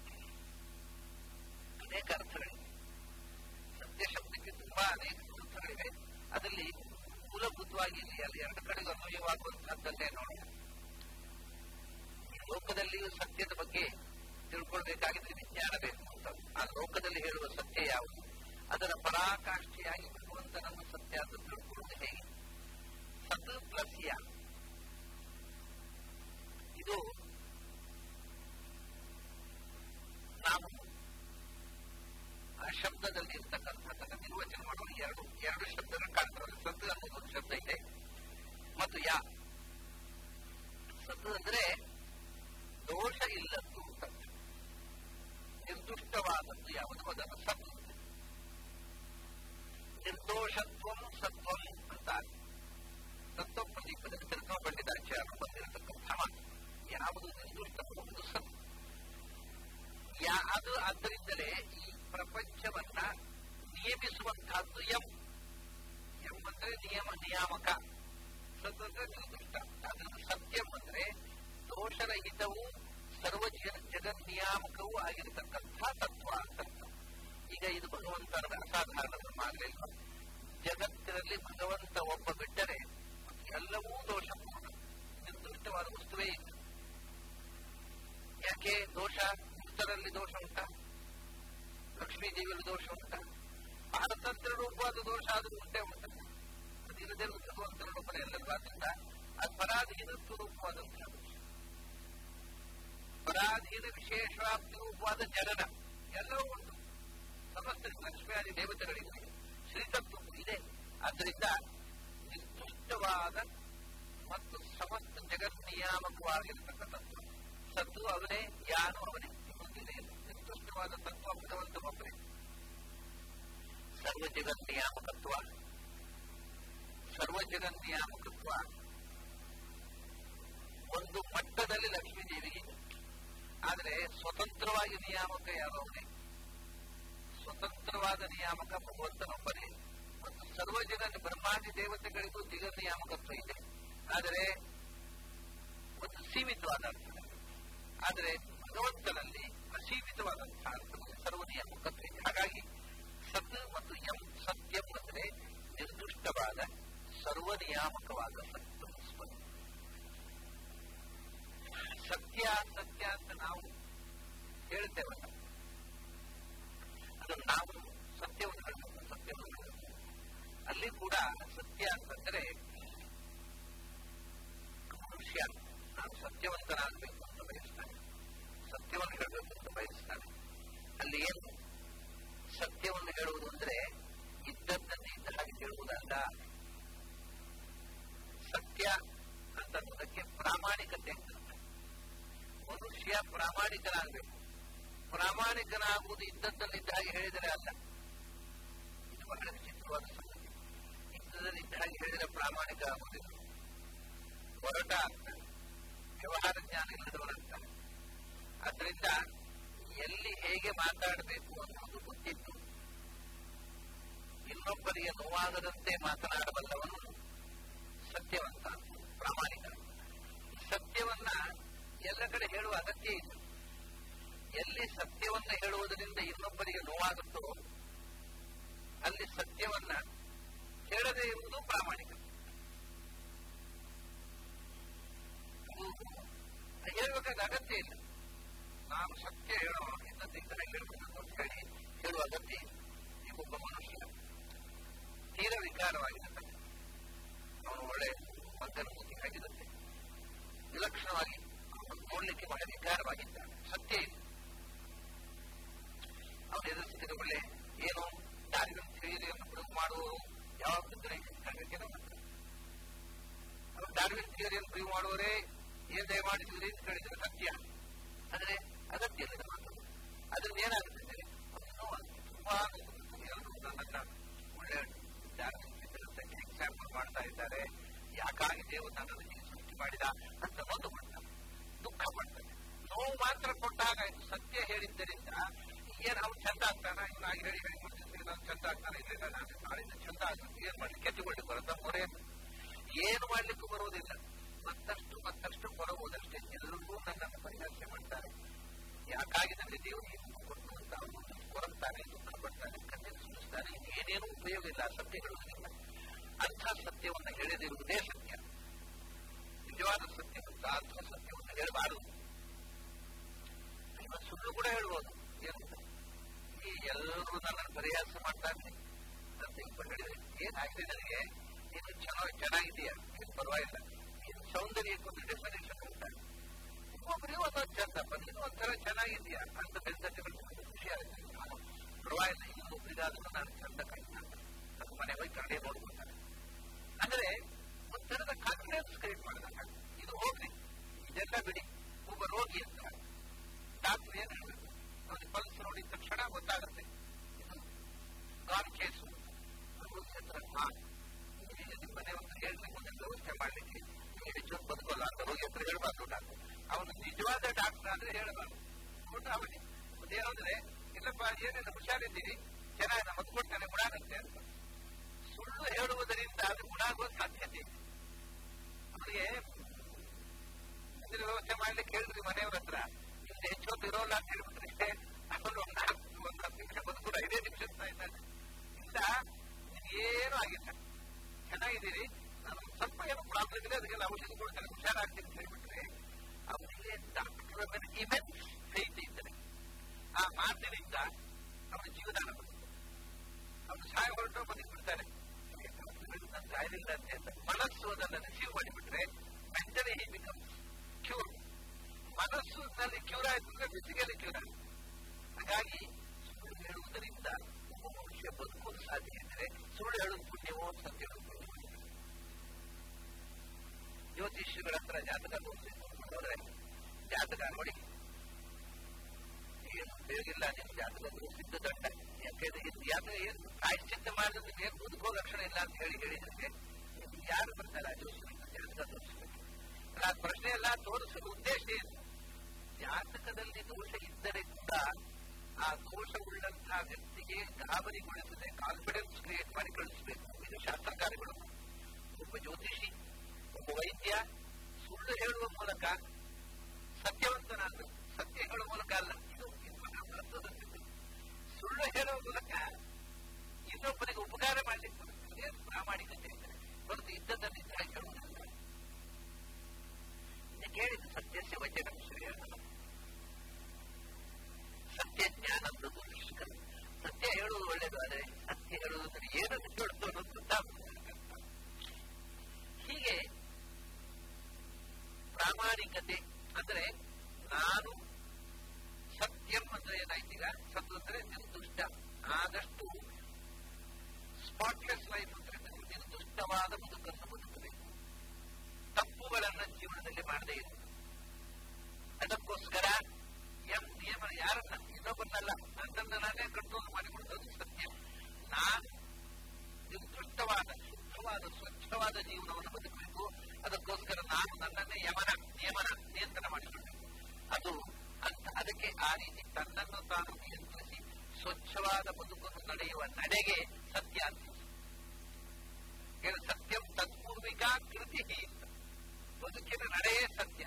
ಅನೇಕ ಅರ್ಥಗಳಿವೆ ಸತ್ಯ ಶಬ್ದಕ್ಕೆ ತುಂಬಾ ಅನೇಕ ಅರ್ಥಗಳಿವೆ ಅದರಲ್ಲಿ ಮೂಲಭೂತವಾಗಿ ಇಲ್ಲಿ ಅಲ್ಲಿ ಎರಡು ಕಡೆಗೂ ಅನ್ವಯವಾಗುವಂತಹದ್ದನ್ನೇ ನೋಡೋಣ ಈ ಲೋಕದಲ್ಲಿಯೂ ಸತ್ಯದ ಬಗ್ಗೆ ತಿಳ್ಕೊಳ್ಬೇಕಾಗಿದ್ರೆ ವಿಜ್ಞಾನ ಬೇಕು ಅಂತ ಆ ಲೋಕದಲ್ಲಿ ಹೇಳುವ ಸತ್ಯ ಯಾವುದು ಅದರ ಪರಾಕಾಷ್ಠೆಯಾಗಿ ಭಗವಂತನನ್ನು ಸತ್ಯ ಅಂತ ತಿಳ್ಕೊಳ್ಳುವುದು ಹೇಗೆ ಸತ್ ಪ್ಲಸ್ ಯಾ ಇದು ನಾವು ಆ ಶಬ್ದದಲ್ಲಿ ಇರ್ತಕ್ಕಂಥದ್ದನ್ನು ನಿರ್ವಚನ ಮಾಡುವ ಎರಡು ಎರಡು ಶಬ್ದಗಳು ಕಾಣ್ತವೆ ಸತ್ ಅನ್ನೋದು ಒಂದು ಶಬ್ದ ಇದೆ ಮತ್ತು ಯಾ ಸತ್ ಅಂದ್ರೆ ದೋಷ ಇಲ್ಲದ್ದು ಅಂತ ನಿರ್ದುಷ್ಟವಾದದ್ದು ಯಾವುದು ಅದನ್ನು ಸತ್ ನಿರ್ದೋಷತ್ವಂ ಸತ್ವಂ ಅಂತ ತತ್ವ ನಿಯಾಮಕ ಸತ್ ಅಂದ್ರೆ ನಿರ್ದಿಷ್ಟ ಅದ್ರದ್ದು ಸತ್ಯಂ ಅಂದ್ರೆ ದೋಷರಹಿತವೂ ಸರ್ವ ಜಗ- ಜಗನ್ನಿಯಾಮಕವೂ ಆಗಿರತಕ್ಕಂಥ ತತ್ವ ಅಂತ ಅರ್ಥ. ಈಗ ಇದು ಭಗವಂತನ ಅಸಾಧಾರಣ ಧರ್ಮ ಆಗಲಿಲ್ಲ ಜಗತ್ತಿನಲ್ಲಿ ಭಗವಂತ ಒಬ್ಬ ಬಿಟ್ಟರೆ ಎಲ್ಲವೂ ದೋಷಪೂರ್ಣ ನಿರ್ದಿಷ್ಟವಾದ ವಸ್ತುವೇ ಇಲ್ಲ ಯಾಕೆ ದೋಷ ಮೃತರಲ್ಲಿ ದೋಷ ಉಂಟಾ ಲಕ್ಷ್ಮೀ ದೇವಿಯಲ್ಲಿ ದೋಷ ಉಂಟಾ ಪಾರತಂತ್ರ ರೂಪವಾದ ದೋಷ ಆದರೂ ಉಂಟೇ ಉಂಟ ಅದಿಲ್ಲದೆ ಭಗವಂತನ ರೂಪನೇ ಅಲ್ಲಲ್ವಾದ್ರಿಂದ ಅದು ಪರಾಧೀನ ಸ್ವರೂಪವಾದಂತಹ ದೋಷ ಪರಾಧೀನ ವಿಶೇಷಾಪ್ತಿ ರೂಪವಾದ ಜನನ ಎಲ್ಲವೂ ಉಂಟು ಸಮಸ್ತ ಲಕ್ಷ್ಮಿಯಾದಿ ದೇವತೆಗಳಿಗೂ ಇದೆ ಶ್ರೀತತ್ವ ಇದೆ ಆದ್ದರಿಂದ ನಿರ್ದಿಷ್ಟವಾದ ಮತ್ತು ಸಮಸ್ತ ಜಗನ್ನಿಯಾಮಕವಾಗಿರತಕ್ಕ ತತ್ವ ಸತ್ತು ಅವನೇ ಯಾನು ಅವನೇ ಇನ್ನೊಂದಿದೆ ನಿರ್ದಿಷ್ಟವಾದ ತತ್ವ ಭಗವಂತ ಒಬ್ಬನೇ ಸರ್ವ ಜಗನ್ನಿಯಾಮಕತ್ವ ಸರ್ವ ಜಗನ್ನಿಯಾಮಕತ್ವ ಒಂದು ಮಟ್ಟದಲ್ಲಿ ಲಕ್ಷ್ಮೀ ದೇವಿಗೆ ಇದೆ ಆದರೆ ಸ್ವತಂತ್ರವಾಗಿ ನಿಯಾಮಕ ಯಾರವನೇ ಸ್ವತಂತ್ರವಾದ ನಿಯಾಮಕ ಭಗವಂತನೊಬ್ಬನೇ ಮತ್ತು ಸರ್ವ ಜನ ಬ್ರಹ್ಮಾದಿ ದೇವತೆಗಳಿಗೂ ದಿಗ ನಿಯಾಮಕತ್ವ ಇದೆ ಆದರೆ ಒಂದು ಸೀಮಿತವಾದ ಅರ್ಥದಲ್ಲಿ ಆದರೆ ಭಗವಂತನಲ್ಲಿ ಅಸೀಮಿತವಾದಂತಹ ಅರ್ಥದಲ್ಲಿ ಸರ್ವ ನಿಯಾಮಕತ್ವ ಇದೆ ಹಾಗಾಗಿ ಸತ್ ಮತ್ತು ಯಂ ಸತ್ಯಂ ಅಂದರೆ ನಿರ್ದಿಷ್ಟವಾದ ಸರ್ವ ನಿಯಾಮಕವಾದ ಸತ್ಯ ಸ್ಮರಣೆ. ಸತ್ಯ ಸತ್ಯ ಅಂತ ನಾವು ಹೇಳ್ತೇವಲ್ಲ ಅದು ನಾವು ಸತ್ಯವನ್ನು ಹೇಳಬೇಕು ಸತ್ಯವನ್ನು ಹೇಳಬೇಕು ಅಲ್ಲಿ ಕೂಡ ಸತ್ಯ ಅಂತಂದ್ರೆ ಮನುಷ್ಯ ನಾನು ಸತ್ಯವಂತನಾಗಬೇಕು ಅಂತ ಬಯಸ್ತಾನೆ ಸತ್ಯವನ್ನು ಹೇಳಬೇಕು ಅಂತ ಬಯಸ್ತಾನೆ ಅಲ್ಲಿ ಏನು ಸತ್ಯವನ್ನು ಹೇಳುವುದು ಅಂದ್ರೆ ಇದ್ದದ್ದನ್ನು ಇದ್ದ ಹಾಗೆ ಹೇಳುವುದಲ್ಲ ಸತ್ಯ ಅಂತ ಅನ್ನೋದಕ್ಕೆ ಪ್ರಾಮಾಣಿಕತೆ ಅಂತ ಅರ್ಥ. ಮನುಷ್ಯ ಪ್ರಾಮಾಣಿಕನಾಗಬೇಕು ಪ್ರಾಮಾಣಿಕನಾಗುವುದು ಇದ್ದದ್ದನ್ನು ಇದ್ದ ಹಾಗೆ ಹೇಳಿದರೆ ಅಲ್ಲ ಇದು ಬಹಳ ವಿಚಿತ್ರವಾದ ಸಂಗತಿ ಇದ್ದದಲ್ಲಿ ಇದ್ದ ಹಾಗೆ ಹೇಳಿದರೆ ಪ್ರಾಮಾಣಿಕ ಆಗುವುದಿಲ್ಲ ಹೊರಟ ಆಗ್ತಾನೆ ವ್ಯವಹಾರ ಜ್ಞಾನ ಇಲ್ಲದವನಾಗ್ತಾನೆ ಆದ್ರಿಂದ ಎಲ್ಲಿ ಹೇಗೆ ಮಾತಾಡಬೇಕು ಅನ್ನೋದು ಗೊತ್ತಿತ್ತು ಇನ್ನೊಬ್ಬರಿಗೆ ನೋವಾಗದಂತೆ ಮಾತನಾಡಬಲ್ಲವನು ಸತ್ಯವಂತ ಪ್ರಾಮಾಣಿಕ ಸತ್ಯವನ್ನ ಎಲ್ಲ ಕಡೆ ಹೇಳುವ ಅಗತ್ಯ ಇಲ್ಲ ಎಲ್ಲಿ ಸತ್ಯವನ್ನ ಹೇಳುವುದರಿಂದ ಇನ್ನೊಬ್ಬರಿಗೆ ನೋವಾಗುತ್ತೋ ಅಲ್ಲಿ ಸತ್ಯವನ್ನ ಹೇಳದೇ ಇರುವುದು ಪ್ರಾಮಾಣಿಕ ಅದು ಹೇಳಬೇಕಾದ ಅಗತ್ಯ ಇಲ್ಲ ನಾನು ಸತ್ಯ ಹೇಳೋ ಇದ್ದದ್ದಿದ್ದ ಹೇಳಬೇಕು ಅಂತ ಹೇಳಿ ಹೇಳುವ ಅಗತ್ಯ ಇಲ್ಲ ಈಗ ಒಬ್ಬ ಮನುಷ್ಯ ತೀರ ವಿಕಾರವಾಗಿರುತ್ತಾನೆ ಅವನು ಒಳ್ಳೆ ಮದ್ದನ ಮೂತಿ ಆಗಿರುತ್ತೆ ವಿಲಕ್ಷಣವಾಗಿ ಅವನು ನೋಡ್ಲಿಕ್ಕೆ ಬಹಳ ವಿಕಾರವಾಗಿದ್ದಾನೆ ಸತ್ಯ ಇದೆ ಅವನು ಎದುರಿಸಿದ ಒಳ್ಳೆ ಏನು ದಾರಿಗಳ ಥಿಯರಿಯನ್ನು ಪ್ರೂವ್ ಮಾಡುವವರು ಯಾವಾಗ ಬಿದ್ದರೆ ಕಂಡಕ್ಕೆಲ್ಲ ಮಾಡ್ತಾರೆ ಅವರು ಡಾರ್ವಿನ್ ಥಿಯರಿಯನ್ನು ಪ್ರೂವ್ ಮಾಡುವವರೇ ಏನ್ ದಯಮಾಡಿಸಿದ್ರಿ ಅಂತ ಕೇಳಿದ್ರೆ ಸತ್ಯ ಆದರೆ ಅಗತ್ಯ ಇಲ್ಲದ ಮಾತು ಅದ್ರಿಂದ ಏನಾಗುತ್ತೆ ಅಂದರೆ ಅವ್ರಿಗೆ ನೋವಾಗುತ್ತೆ ತುಂಬಾ ನೋವು. ಎಲ್ಲರೂ ನನ್ನನ್ನ ಒಳ್ಳೆ ಡಾರ್ವಿನ್ ಚಿತ್ರಕ್ಕೆ ಎಕ್ಸಾಂಪಲ್ ಮಾಡ್ತಾ ಇದ್ದಾರೆ ಯಾಕಾಗಿ ದೇವರು ನನ್ನನ್ನು ಹೀಗೆ ಸೃಷ್ಟಿ ಮಾಡಿದ ಅಂತ ನೊಂದು ಮಾಡ್ತಾರೆ ದುಃಖ ಪಡ್ತಾರೆ ನೋವು ಮಾತ್ರ ಕೊಟ್ಟಾಗ ಇದು ಸತ್ಯ ಹೇಳಿದ್ದರಿಂದ ಏನ್ ಅವ್ನು ಚಂದ ಆಗ್ತಾನ ಇವನಾಗಿ ಹೇಳಿ ಹೇಳಿ ಮಾಡ್ತಿದ್ರೆ ನಾನು ಚಂದ ಆಗ್ತಾನೆ ಇಲ್ಲ ನಾನು ನಾಳಿಂದ ಚಂದ ಆಗ್ತದೆ ಏನ್ ಮಾಡ್ಲಿಕ್ಕೆ ಕೆಟ್ಟುಕೊಳ್ಳಿ ಬರುತ್ತೆ ಮೊರೆ ಏನು ಮಾಡ್ಲಿಕ್ಕೂ ಬರುವುದಿಲ್ಲ ಮತ್ತಷ್ಟು ಮತ್ತಷ್ಟು ಬರುವುದಷ್ಟೇ ಎಲ್ಲರಿಗೂ ನನ್ನನ್ನು ಪರಿಹಾಸ್ಯ ಮಾಡ್ತಾರೆ ಯಾಕಾಗಿ ನನಗೆ ದೇವರು ಈ ನೋವು ಕೊಟ್ಟು ಅಂತ ಅವನು ಕೊರಗ್ತಾನೆ ದುಃಖ ಪಡ್ತಾನೆ ಕಣ್ಣೀರು ಸುರಿಸ್ತಾನೆ ಏನೇನೂ ಉಪಯೋಗ ಇಲ್ಲ ಆ ಸತ್ಯ ಹೇಳುವುದಿಲ್ಲ ಅಂಥ ಸತ್ಯವನ್ನು ಹೇಳದಿರುವುದೇ ಸತ್ಯ ನಿಜವಾದ ಸತ್ಯವಂತ ಅಂಥ ಸತ್ಯವನ್ನು ಹೇಳಬಾರದು ಇವತ್ತು ಸುಳ್ಳು ಕೂಡ ಹೇಳ್ಬೋದು ಏನು ಈ ಎಲ್ಲರೂ ನನ್ನನ್ನು ಪರಿಹಾಸ ಮಾಡ್ತಾರೆ ಅಂತ ಇಬ್ಬರು ಹೇಳಿದ್ರೆ ಏನಾಗಿದೆ ನನಗೆ ನೀನು ಚೆನ್ನಾಗಿ ಚೆನ್ನಾಗಿದೆಯಾ ಏನು ಪರವಾಗಿಲ್ಲ ನೀನು ಸೌಂದರ್ಯಕ್ಕೊಂದು ಡೆಫಿನೇಷನ್ ಉಂಟ ಒಬ್ಬರಿಗೆ ಒಂದೊಂದು ಚಂದಪ್ಪ ನೀನು ಒಂಥರ ಚೆನ್ನಾಗಿದೆಯಾ ಅಂತ ಬೆಳೆದಕ್ಕೆ ಖುಷಿ ಆಗುತ್ತೆ ನಾನು ಪರವಾಗಿಲ್ಲ ಇನ್ನೊಬ್ಬರಿಗಾದ್ರೂ ನಾನು ಚಂದ ಕಾಯ್ತಾನೆ ಅದು ಮನೆ ಹೋಗಿ ಕರಡೆ ನೋಡ್ಕೊಳ್ತಾರೆ ಅಂದ್ರೆ ಒಂಥರದ ಕಾನ್ಫಿಡೆನ್ಸ್ ಕ್ರಿಯೇಟ್ ಮಾಡಿದಾಗ ಇದು ಹೋಗ್ಲಿ ಇದೆಲ್ಲ ಬಿಡಿ ಒಬ್ಬ ರೋಗಿ ಅಂತ ಡಾಕ್ಟರ್ ಏನ್ ಹೇಳ್ಬೇಕು ಅವನಿಗೆ ಪಲ್ಸ್ ನೋಡಿದ ತಕ್ಷಣ ಗೊತ್ತಾಗುತ್ತೆ ಇದು ಗಾನ್ ಕೇಸು ರೋಗಿ ಹತ್ರ ಹಾ ಈಗ ನಿಮ್ಮ ಮನೆ ಒಂದು ಹೇಳ್ಲಿಕ್ಕೆ ಒಂದು ವ್ಯವಸ್ಥೆ ಮಾಡ್ಲಿಕ್ಕೆ ನೀವು ಹೆಚ್ಚು ಬದುಕೋಲ್ಲ ಅಂತ ರೋಗಿ ಹತ್ರ ಹೇಳ್ಬಾರ್ದು ಡಾಕ್ಟರ್ ಅವನು ನಿಜವಾದ ಡಾಕ್ಟರ್ ಆದ್ರೆ ಹೇಳಬಾರ್ದು ಒಟ್ಟು ಅವನಿಗೆ ಏನಂದ್ರೆ ಇಲ್ಲಪ್ಪ ಏನಿಲ್ಲ ಹುಷಾರಿದ್ದೀರಿ ಚೆನ್ನಾಗಿ ನಾನು ಮದ್ದು ಕೊಡ್ತೇನೆ ಬಿಡಾಗತ್ತೆ ಅಂತ ಸುಳ್ಳು ಸುಳ್ಳು ಹೇಳುವುದರಿಂದ ಅದು ಗುಣ ಆಗುವ ಸಾಧ್ಯತೆ ಇದೆ ಅವರಿಗೆ ಮಂದಿರ ವ್ಯವಸ್ಥೆ ಮಾಡ್ಲಿಕ್ಕೆ ಹೇಳಿದ್ರಿ ಮನೆಯವ್ರ ಹತ್ರ ನಿಮ್ದು ಹೆಚ್ಚೊತ್ತು ಇರೋಲ್ಲ ಅಂತ ಹೇಳ್ಬಿಟ್ರೆ ಅವನು ಒಂದ್ ನಾಲ್ಕು ಒಂದ್ ಹತ್ತು ನಿಮಿಷ ಬದುಕುದು ಐದೇ ನಿಮಿಷ ಇರ್ತಾ ಇದ್ದಾನೆ ಇಂದ ನಿಮ್ಗೇನು ಆಗಿಲ್ಲ ಚೆನ್ನಾಗಿದ್ದೀರಿ ನಾನು ಸ್ವಲ್ಪ ಏನೋ ಪ್ರಾಬ್ಲಮ್ ಇದೆ ಅದಕ್ಕೆಲ್ಲ ಔಷಧಿ ಕೊಡ್ತಾರೆ ಹುಷಾರಾಗ್ತೀನಿ ಅಂತ ಹೇಳ್ಬಿಟ್ರೆ ಅವನಿಗೆ ಡಾಕ್ಟರ್ ಮೇಲೆ ಇಮೆನ್ಸ್ ಫೈತ್ ಇದ್ದಾರೆ ಆ ಮಾತಿನಿಂದ ಅವನ ಜೀವದಾನ ಬರುತ್ತೆ ಅವನು ಸಹಾಯ ಹೊರಟು ಬದುಕ್ಬಿಡ್ತಾರೆ ಸಾಯಲಿಲ್ಲ ಅಂತ ಮನಸ್ಸು ಅದನ್ನ ರಿಸೀವ್ ಮಾಡಿಬಿಟ್ರೆ ಮೆಂಟಲಿ ಹಿ ಬಿಕಮ್ಸ್ ಕ್ಯೂರ್ ಮನಸ್ಸಿನಲ್ಲಿ ಕ್ಯೂರ್ ಆಯ್ತು ಅಂದ್ರೆ ಫಿಸಿಕಲಿ ಕ್ಯೂರ್ ಆಯ್ತು ಹಾಗಾಗಿ ಸುಳ್ಳು ಹೇಳುವುದರಿಂದ ಒಬ್ಬ ಮನುಷ್ಯ ಬದುಕುವುದು ಸಾಧ್ಯ ಇದ್ದರೆ ಸುಳ್ಳು ಹೇಳುವುದು ಪುಣ್ಯವೋ ಸತ್ಯ ಹೇಳುವುದು ಪುಣ್ಯವೋ ಜ್ಯೋತಿಷ್ಯಗಳ ಹತ್ರ ಜಾತಕ ಹೋದ್ರೆ ಜಾತಕ ನೋಡಿ ಏನು ಬೇಗಿಲ್ಲ ನಿಮ್ ಜಾತಕ ಸಿದ್ಧ ದೊಡ್ಡ ಯಾಕೆಂದ್ರೆ ಇದು ಜಾತಕ ಏನು ಪ್ರಾಯಶ್ಚಿತ್ತ ಮಾಡಿದ್ರೆ ಏನು ಬದುಕೋ ಲಕ್ಷಣ ಇಲ್ಲ ಅಂತ ಹೇಳಿ ಹೇಳಿದ್ರೆ ಯಾರು ಬರ್ತಾರೆ ಆ ಜ್ಯೋತಿಷ್ಯ ಜಾತಕ ತೋರಿಸ್ಬೇಕು ಆ ಪ್ರಶ್ನೆ ಎಲ್ಲ ತೋರಿಸಲು ಉದ್ದೇಶ ಏನು ಜಾತಕದಲ್ಲಿ ದೋಷ ಇದ್ದರೆ ಕೂಡ ಆ ದೋಷವುಳ್ಳಂತಹ ವ್ಯಕ್ತಿಗೆ ಗಾಬರಿಗೊಳಿಸದೆ ಕಾನ್ಫಿಡೆನ್ಸ್ ಕ್ರಿಯೇಟ್ ಮಾಡಿ ಕಳಿಸಬೇಕು ಇದು ಶಾಸ್ತ್ರಕಾರಿಗಳು ಒಬ್ಬ ಜ್ಯೋತಿಷಿ ಒಬ್ಬ ವೈದ್ಯ ಸುಳ್ಳು ಹೇಳುವ ಮೂಲಕ ಸತ್ಯವಂತನಾದ ಸತ್ಯ ಹೇಳುವ ಮೂಲಕ ಅಲ್ಲ ಇದು ಸುಳ್ಳು ಹೇಳುವ ಮೂಲಕ ಇನ್ನೊಬ್ಬರಿಗೆ ಉಪಕಾರ ಮಾಡಲಿಕ್ಕೆ ಅದೇ ಪ್ರಾಮಾಣಿಕತೆ ಇದ್ದರೆ ಹೊರತು ಇದ್ದದ್ದನ್ನು ಇದ್ದ ಹೇಳುವುದಲ್ಲ ಕೇಳಿದ್ದು ಸತ್ಯಸ್ಯ ವಚನ ಶ್ರೇಯ ಸತ್ಯ ಜ್ಞಾನ ದುಷ್ಕರ ಸತ್ಯ ಹೇಳುವುದು ಒಳ್ಳೆಯದು ಆದರೆ ಸತ್ಯ ಹೇಳುವುದನ್ನು ಏನನ್ನು ಕೇಳುತ್ತೋ ಅನ್ನೋದು ಗೊತ್ತಾಗುತ್ತದೆ ಹೀಗೆ ಪ್ರಾಮಾಣಿಕತೆ ಅಂದ್ರೆ ನಾನು ಸತ್ಯಂ ಅಂದ್ರೆ ಏನಾಯ್ತೀಗ ಸತ್ತು ಅಂದ್ರೆ ನಿರ್ದುಷ್ಟ ಆದಷ್ಟು ಸ್ಪಾಟ್ಲೆಸ್ ಲೈಫ್ ಅಂದ್ರೆ ನಿರ್ದುಷ್ಟವಾದ ಬದುಕನ್ನು ಬದುಕಬೇಕು ತಪ್ಪುಗಳನ್ನ ಜೀವನದಲ್ಲಿ ಮಾಡದೇ ಇರು ಅದಕ್ಕೋಸ್ಕರ ಎಂ ನಿಯಮ ಯಾರನ್ನ ಇನ್ನೊಬ್ಬರನ್ನಲ್ಲ ನನ್ನನ್ನು ನಾನೇ ಕಂಟ್ರೋಲ್ ಮಾಡಿಕೊಳ್ಳೋದು ಸತ್ಯ ನಾನು ನಿರ್ದಿಷ್ಟವಾದ ಶುದ್ಧವಾದ ಸ್ವಚ್ಛವಾದ ಜೀವನವನ್ನು ಬದುಕಬೇಕು ಅದಕ್ಕೋಸ್ಕರ ನಾನು ನನ್ನನ್ನೇ ಯಮನ ನಿಯಮನ ನಿಯಂತ್ರಣ ಮಾಡಿಕೊಳ್ಳಬೇಕು ಅದು ಅಂತ ಅದಕ್ಕೆ ಆ ರೀತಿ ತನ್ನನ್ನು ತಾನು ನಿಯಂತ್ರಿಸಿ ಸ್ವಚ್ಛವಾದ ಬದುಕನ್ನು ನಡೆಯುವ ನಡೆಗೆ ಸತ್ಯ ಅಂತ ಸತ್ಯಂ ತತ್ಪೂರ್ವಿಕ ಕೃತಿ ಬದುಕಿನ ನಡೆಯೇ ಸತ್ಯ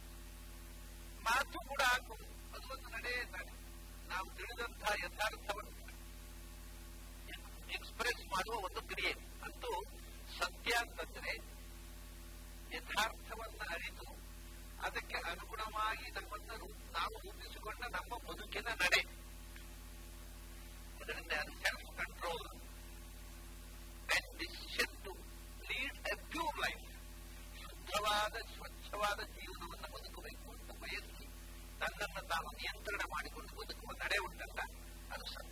ಮಾತು ಕೂಡ ಆಗುವುದು ಅದು ಒಂದು ನಡೆಯೇ ತಾನೆ ನಾವು ತಿಳಿದಂತಹ ಯಥಾರ್ಥವನ್ನು ಎಕ್ಸ್ಪ್ರೆಸ್ ಮಾಡುವ ಒಂದು ಕ್ರಿಯೆ ಅಂತೂ ಸತ್ಯ ಅಂತಂದ್ರೆ ಯಥಾರ್ಥವನ್ನ ಅರಿತು ಅದಕ್ಕೆ ಅನುಗುಣವಾಗಿ ನಮ್ಮನ್ನು ನಾವು ರೂಪಿಸಿಕೊಂಡ ನಮ್ಮ ಬದುಕಿನ ನಡೆ ಅದರಿಂದ ಅದು self control and decision to lead a pure life ಶುದ್ಧವಾದ ಸ್ವಚ್ಛವಾದ ಜೀವನವನ್ನು ಬದುಕಬೇಕು ಅಂತ ಬಯಸಿ ತನ್ನನ್ನು ತಾನು ನಿಯಂತ್ರಣ ಮಾಡಿಕೊಂಡು ಬದುಕುವ ನಡೆ ಉಂಟಲ್ಲ ಅದು ಸತ್ಯ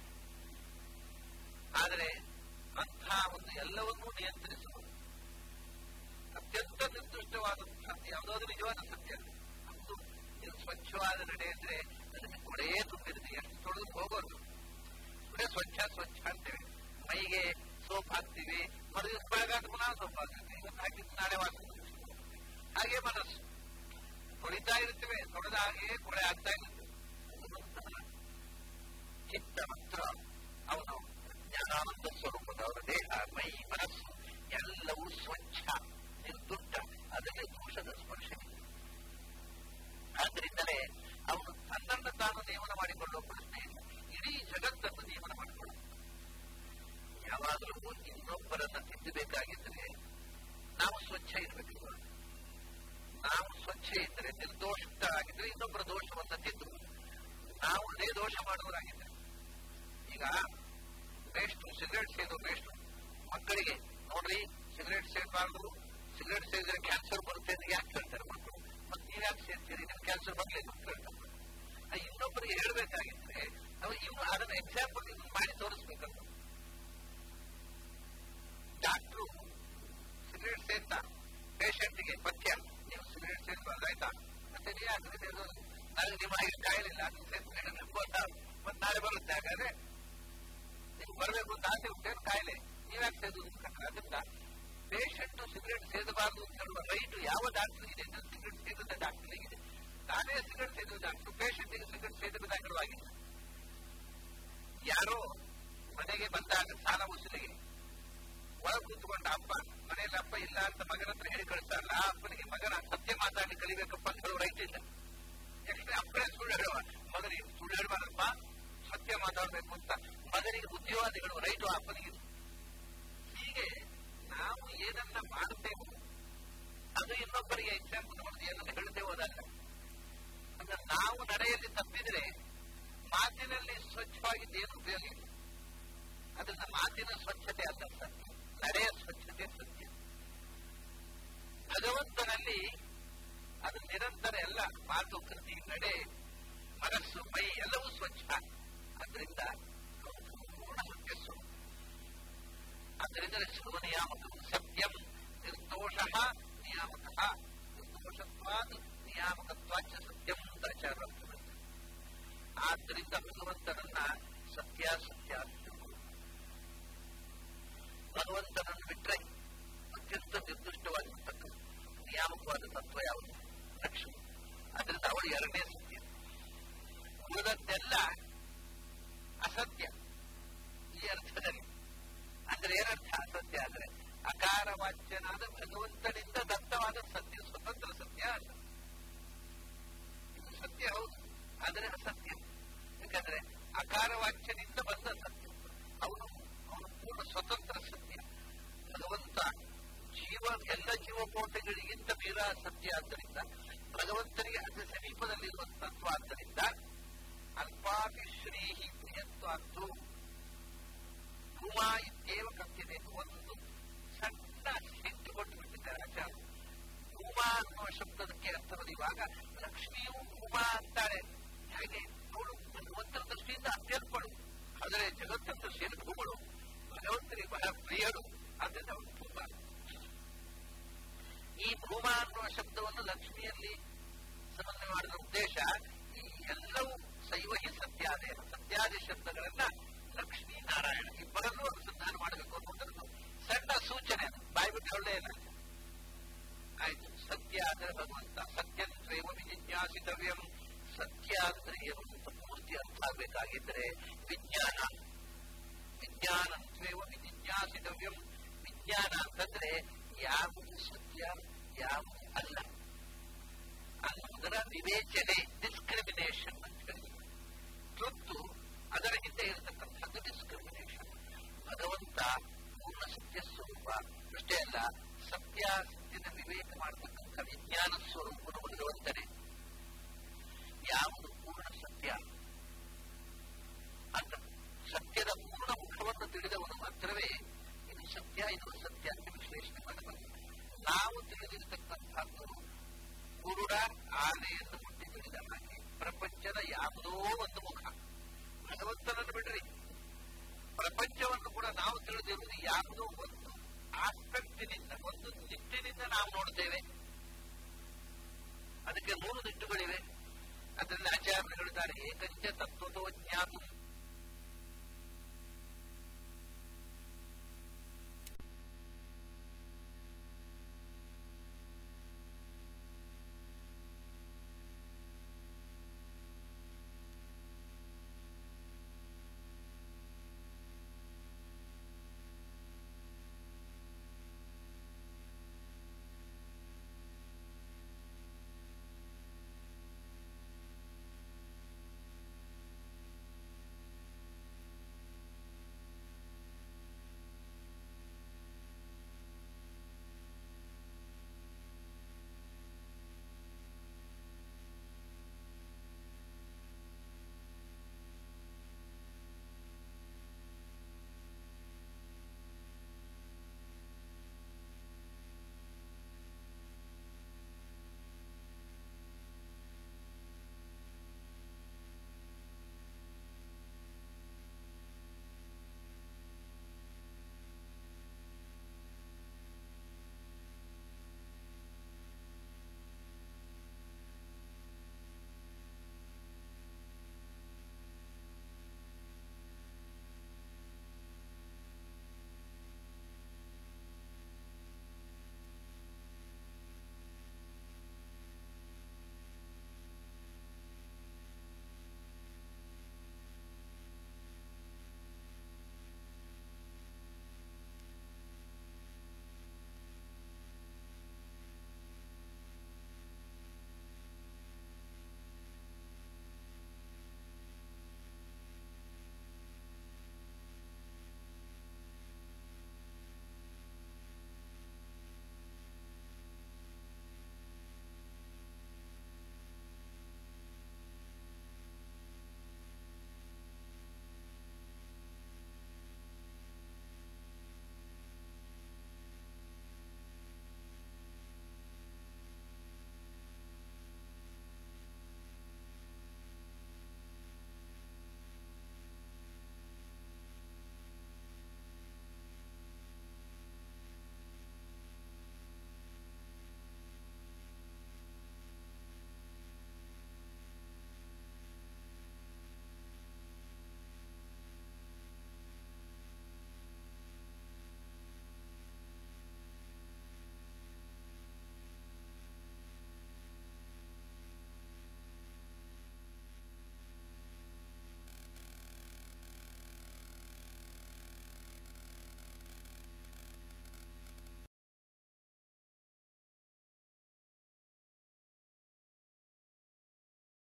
ಆದರೆ ಅಂತಹ ಒಂದು ಎಲ್ಲವನ್ನೂ ನಿಯಂತ್ರಿಸುವುದು ಅತ್ಯಂತ ನಿರ್ದಿಷ್ಟವಾದಂತಹ ಯಾವುದಾದ್ರೂ ನಿಜವಾದ ಸತ್ಯ ನಮ್ದು ಇದು ಸ್ವಚ್ಛವಾದ ನಡೆ ಅಂದ್ರೆ ಅದಕ್ಕೆ ಕೊಡೆಯೇ ತುಂಬಿರುತ್ತೆ ಎಷ್ಟು ತೊಳೆದು ಹೋಗೋದು ಸುಮ್ಮನೆ ಸ್ವಚ್ಛ ಸ್ವಚ್ಛ ಅಂತೇವೆ ಮೈಗೆ ಸೋಪ್ ಹಾಕ್ತೀವಿ ಮರುದಿನ ಬೆಳಗಾದ ಪುನಃ ಸೋಪ್ ಹಾಕ್ತೀವಿ ಇವತ್ತು ಹಾಕಿದ್ದು ನಾಳೆ ವಾಸ ಹಾಗೆ ಮನಸ್ಸು ತೊಳಿತಾ ಇರ್ತೇವೆ ತೊಳೆದ ಹಾಗೆ ಕೊಳೆ ಆಗ್ತಾ ಇರುತ್ತೆ ಚಿತ್ತ ಮಾತ್ರ ಅವನು ಜ್ಞಾನಾನಂದ ಸ್ವರೂಪದವರ ದೇಹ ಮೈ ಮನಸ್ಸು ಎಲ್ಲವೂ ಸ್ವಚ್ಛ ನಿರ್ದುಷ್ಟ ಅದರಲ್ಲಿ ದೋಷದ ಸ್ಪರ್ಶ ಆದ್ದರಿಂದಲೇ ಅವನು ತನ್ನನ್ನು ತಾನು ನೇಮನ ಮಾಡಿಕೊಳ್ಳುವ ಪ್ರಶ್ನೆ ಇಲ್ಲ ಇಡೀ ಜಗತ್ತನ್ನು ನೇಮನ ಮಾಡಿಕೊಳ್ಳುವ ಯಾವಾಗಲೂ ಇನ್ನೊಬ್ಬರನ್ನ ತಿದ್ದಬೇಕಾಗಿದ್ದರೆ ನಾವು ಸ್ವಚ್ಛ ಇರಬೇಕು ನಾವು ಸ್ವಚ್ಛ ಇದ್ದರೆ ನಿರ್ದೋಷರಾಗಿದ್ದರೆ ಇನ್ನೊಬ್ಬರ ದೋಷವನ್ನು ತಿದ್ದು ನಾವು ಅದೇ ದೋಷ ಮಾಡುವರಾಗಿದ್ದರೆ ಈಗ ಬೇಷ್ಟು ಸಿಗರೇಟ್ ಸೇದು ಬೇಷ್ಟು ಮಕ್ಕಳಿಗೆ ನೋಡ್ರಿ ಸಿಗರೇಟ್ ಸೇದಬಾರ್ದು ಸಿಗರೇಟ್ ಸೇದಿದ್ರೆ ಕ್ಯಾನ್ಸರ್ ಬರುತ್ತೆ ಅಂತ ಯಾಕೆ ಹೇಳ್ತಾರೆ ಮಕ್ಕಳು ಮತ್ತೆ ನೀವು ಯಾಕೆ ಸೇರ್ತೀರಿ ನಿಮ್ ಕ್ಯಾನ್ಸರ್ ಬರ್ಲಿಲ್ಲ ಅಂತ ಹೇಳ್ತಾರೆ ಇನ್ನೊಬ್ಬರಿಗೆ ಹೇಳ್ಬೇಕಾಗಿದ್ರೆ ಅವ ಇವ್ರು ಅದನ್ನ ಎಕ್ಸಾಂಪಲ್ ಇದನ್ನು ಮಾಡಿ ತೋರಿಸ್ಬೇಕಂತ ಡಾಕ್ಟ್ರು ಸಿಗರೇಟ್ ಸೇರ್ತಾ ಪೇಷಂಟ್ಗೆ ಪಥ್ಯ ನೀವು ಸಿಗರೇಟ್ ಸೇರ್ಬಾರ್ದು ಆಯ್ತಾ ಮತ್ತೆ ನೀವು ಯಾಕೆ ಸೇರೋದು ನನಗೆ ನಿಮ್ಮ ಹಾಗೆ ಕಾಯಿಲಿಲ್ಲ ಅದನ್ನ ಸೇರ್ತಾರೆ ಮತ್ತೆ ನಾಳೆ ಬರುತ್ತೆ ಹಾಗಾದ್ರೆ ನೀವು ಬರಬೇಕು ಅಂತ ಆಸೆ ಉಂಟೇನು ಕಾಯಿಲೆ ನೀವ್ಯಾಕೆ ಸೇದುದು ಅದರಿಂದ ಪೇಷಂಟ್ ಸಿಗರೇಟ್ ಸೇದಬಾರದು ಅಂತ ಹೇಳುವ ರೈಟ್ ಯಾವ ಡಾಕ್ಟರ್ ಇದೆ ಸಿಗರೇಟ್ ಸೇದದ ಡಾಕ್ಟರ್ಗಿದೆ ತಾನೇ ಸಿಗರೇಟ್ ಸೇದುವ ಡಾಕ್ಟರ್ ಪೇಷಂಟ್ಗೆ ಸಿಗರೇಟ್ ಸೇದದ ಡಾಕ್ಟರ್ ಆಗಿಲ್ಲ ಯಾರೋ ಮನೆಗೆ ಬಂದಾಗ ಸಾಲ ವಸೂಲಿಗೆ ಒಳಗೆ ಕೂತ್ಕೊಂಡ ಅಪ್ಪ ಮನೆಯಲ್ಲಿ ಅಪ್ಪ ಇಲ್ಲ ಅಂತ ಮಗನ ಹತ್ರ ಹೇಳಿ ಕಳಿಸ್ತಾರಲ್ಲ ಆ ಅಪ್ಪನಿಗೆ ಮಗನ ಸತ್ಯ ಮಾತಾಡಿ ಕಲಿಬೇಕಪ್ಪ ಅಂತ ಹೇಳೋ ರೈಟ್ ಇಲ್ಲ ಯಾಕಂದ್ರೆ ಅಪ್ಪನೇ ಸುಳ್ಳು ಹೇಳುವ ಮಗನಿಗೆ ಸುಳ್ಳು ಹೇಳಬಾರಪ್ಪ ಸತ್ಯ ಮಾತಾಡಬೇಕು ಅಂತ ಮಗನಿಗೆ ಬುದ್ಧಿವಾದಿಗಳು ರೈಟು ಅಪ್ಪನಿಗೆ ಹೀಗೆ ನಾವು ಏನನ್ನ ಮಾಡುತ್ತೇವೋ ಅದು ಇನ್ನೊಬ್ಬರಿಗೆ ಎಕ್ಸಾಂಪಲ್ ಹೊಡೆದು ಏನನ್ನು ಹೇಳುತ್ತೇವೋ ಅದಲ್ಲ ಅಂದ್ರೆ ನಾವು ನಡೆಯಲ್ಲಿ ತಪ್ಪಿದ್ರೆ ಮಾತಿನಲ್ಲಿ ಸ್ವಚ್ಛವಾಗಿದ್ದೇನು ಉಪಯೋಗ ಇಲ್ಲ ಅದನ್ನ ಮಾತಿನ ಸ್ವಚ್ಛತೆ ಅಲ್ಲ ಸತ್ಯ ನಡೆಯ ಸ್ವಚ್ಛತೆ ಸತ್ಯ ಭಗವಂತನಲ್ಲಿ ಅದು ನಿರಂತರ ಎಲ್ಲ ಮಾತು ಕೃತಿ ನಡೆ ಮನಸ್ಸು ಮೈ ಎಲ್ಲವೂ ಸ್ವಚ್ಛ ಅದರಿಂದ ಪೂರ್ಣ ಸತ್ಯ ಸ್ವರೂಪ ಅದರಿಂದ ಶುಭ ನಿಯಾಮಕ ಸತ್ಯಂ ನಿರ್ದೋಷ ನಿಯಾಮಕ ನಿರ್ದೋಷತ್ವಾದ್ ನಿಯಾಮಕತ್ವಾಚ ಸತ್ಯಂ ಆಚಾರ ಆದ್ದರಿಂದ ಭಗವಂತನನ್ನ ಸತ್ಯ ಸತ್ಯ ಅಂತ ಭಗವಂತನನ್ನು ಬಿಟ್ಟರೆ ಅತ್ಯಂತ ನಿರ್ದಿಷ್ಟವಾಗಿರ್ತಕ್ಕಂಥ ನಿಯಾಮಕವಾದ ತತ್ವ ಯಾವುದು ಲಕ್ಷ್ಮಿ ಅದರಿಂದ ಅವಳು ಎರಡನೇ ಸತ್ಯ ಉಳಿದದ್ದೆಲ್ಲ ಅಸತ್ಯ ಈ ಅರ್ಥದಲ್ಲಿ ಅಂದ್ರೆ ಏನರ್ಥ ಅಸತ್ಯ ಅಂದ್ರೆ ಅಕಾರ ವಾಚ್ಯನಾದ ಭಗವಂತನಿಂದ ದತ್ತವಾದ ಸತ್ಯ ಸ್ವತಂತ್ರ ಸತ್ಯ ಅಲ್ಲ ಇದು ಸತ್ಯ ಹೌದು ಆದರೆ ಅಸತ್ಯ ಯಾಕಂದ್ರೆ ಅಕಾರ ವಾಚ್ಯನಿಂದ ಬಂದ ಸತ್ಯ ಅವನು ಅವನು ಪೂರ್ಣ ಸ್ವತಂತ್ರ ಸತ್ಯ ಭಗವಂತ ಜೀವ ಎಲ್ಲ ಜೀವಕೋಟೆಗಳಿಗಿಂತ ಮೀರ ಸತ್ಯ ಆದ್ದರಿಂದ ಭಗವಂತನಿಗೆ ಅತಿ ಸಮೀಪದಲ್ಲಿರುವ ತತ್ವ ಆದ್ದರಿಂದ ಅಲ್ಪಾಪಿ ಶ್ರೀಹಿ ಪ್ರಿಯತ್ವಾತ್ತು ಭೂಮಾ ಇತ್ಯೇವ ಕಥ್ಯತೆ ಒಂದು ಸಣ್ಣ ಹಿಂಟು ಕೊಟ್ಟು ಬಿಟ್ಟಿದ್ದಾರೆ ಆಚಾರ ಭೂಮಾ ಅನ್ನುವ ಶಬ್ದಕ್ಕೆ ಅರ್ಥ ಬರೆಯುವಾಗ ಲಕ್ಷ್ಮಿಯು ಭೂಮಾ ಅಂತಾರೆ ಹಾಗೆ ಅವಳು ಭಗವಂತನ ದೃಷ್ಟಿಯಿಂದ ಅತ್ಯಲ್ಪಳು ಆದರೆ ಜಗತ್ತಿನ ದೃಷ್ಟಿಯಲ್ಲಿ ಭೂಮಳು ಭಗವಂತನಿಗೆ ಬಹಳ ಪ್ರಿಯಳು ಆದ್ದರಿಂದ ಅವಳು ಭೂಮಾ ಈ ಭೂಮಾ ಅನ್ನುವ ಶಬ್ದವನ್ನು ಲಕ್ಷ್ಮಿಯಲ್ಲಿ ಸಮನ್ವಯ ಮಾಡಿದ ಉದ್ದೇಶ ಈ ಎಲ್ಲವೂ ಶೈವಹಿ ಸತ್ಯಾದೇ ಸತ್ಯಾದಿ ಶಬ್ದಗಳನ್ನ ಲಕ್ಷ್ಮೀ ನಾರಾಯಣ ಇಬ್ಬರಲ್ಲೂ ಅನುಸಂಧಾನ ಮಾಡಬೇಕು ಅನ್ನುವಂಥದ್ದು ಸಣ್ಣ ಸೂಚನೆ ಅದು ಬಾಯ್ಬಿಟ್ಟು ಒಳ್ಳೆ ಇಲ್ಲ ಆಯ್ತು ಸತ್ಯ ಅಂದರೆ ಭಗವಂತ ಸತ್ಯಂತ್ರೇವ ವಿಜಿಜ್ಞಾಸಿತವ್ಯಂ ಸತ್ಯ ಅಂದ್ರೆ ಏನು ಅಂತ ಪೂರ್ತಿ ಅರ್ಥ ಆಗಬೇಕಾಗಿದ್ದರೆ ವಿಜ್ಞಾನ ವಿಜ್ಞಾನಂತ್ವೇವ ವಿಜಿಜ್ಞಾಸಿತವ್ಯಂ ವಿಜ್ಞಾನ ಅಂತಂದ್ರೆ ಯಾವುದು ಸತ್ಯ ಯಾವುದು ಅಲ್ಲ ಅನ್ನುವುದರ ವಿವೇಚನೆ ಡಿಸ್ಕ್ರಿಮಿನೇಷನ್ ಅಂತ ಹೇಳಿ ಟ್ರುತ್ತು ಅದರ ಹಿಂದೆ ಇರತಕ್ಕಂಥದ್ದು ಡಿಸ್ಕ್ರಿಮಿನೇಷನ್ ಭಗವಂತ ಪೂರ್ಣ ಸತ್ಯ ಸ್ವರೂಪ ಅಷ್ಟೇ ಅಲ್ಲ ಸತ್ಯ ಸತ್ಯದ ವಿವೇಕ ಮಾಡತಕ್ಕಂಥ ವಿಜ್ಞಾನ ಸ್ವರೂಪನು ಭಗವಂತನೇ ಯಾವುದು ಪೂರ್ಣ ಸತ್ಯ ಅಂತ ಸತ್ಯದ ಪೂರ್ಣ ಮುಖವನ್ನು ತಿಳಿದವನು ಮಾತ್ರವೇ ಇದು ಸತ್ಯ ಇದು ಸತ್ಯ ಅಂತ ವಿಶ್ಲೇಷಣೆ ಮಾಡಬಲ್ಲ ನಾವು ತಿಳಿದಿರತಕ್ಕಂಥದ್ದು ಕುರುಡ ಆನೆಯನ್ನು ಮುಟ್ಟಿ ತಿಳಿದ ಹಾಗೆ ಪ್ರಪಂಚದ ಯಾವುದೋ ಒಂದು ಮುಖ ಭಗವಂತನನ್ನು ಬಿಡ್ರಿ ಪ್ರಪಂಚವನ್ನು ಕೂಡ ನಾವು ತಿಳಿದಿರುವುದು ಯಾವುದೋ ಒಂದು ಆಸ್ಪೆಕ್ಟಿನಿಂದ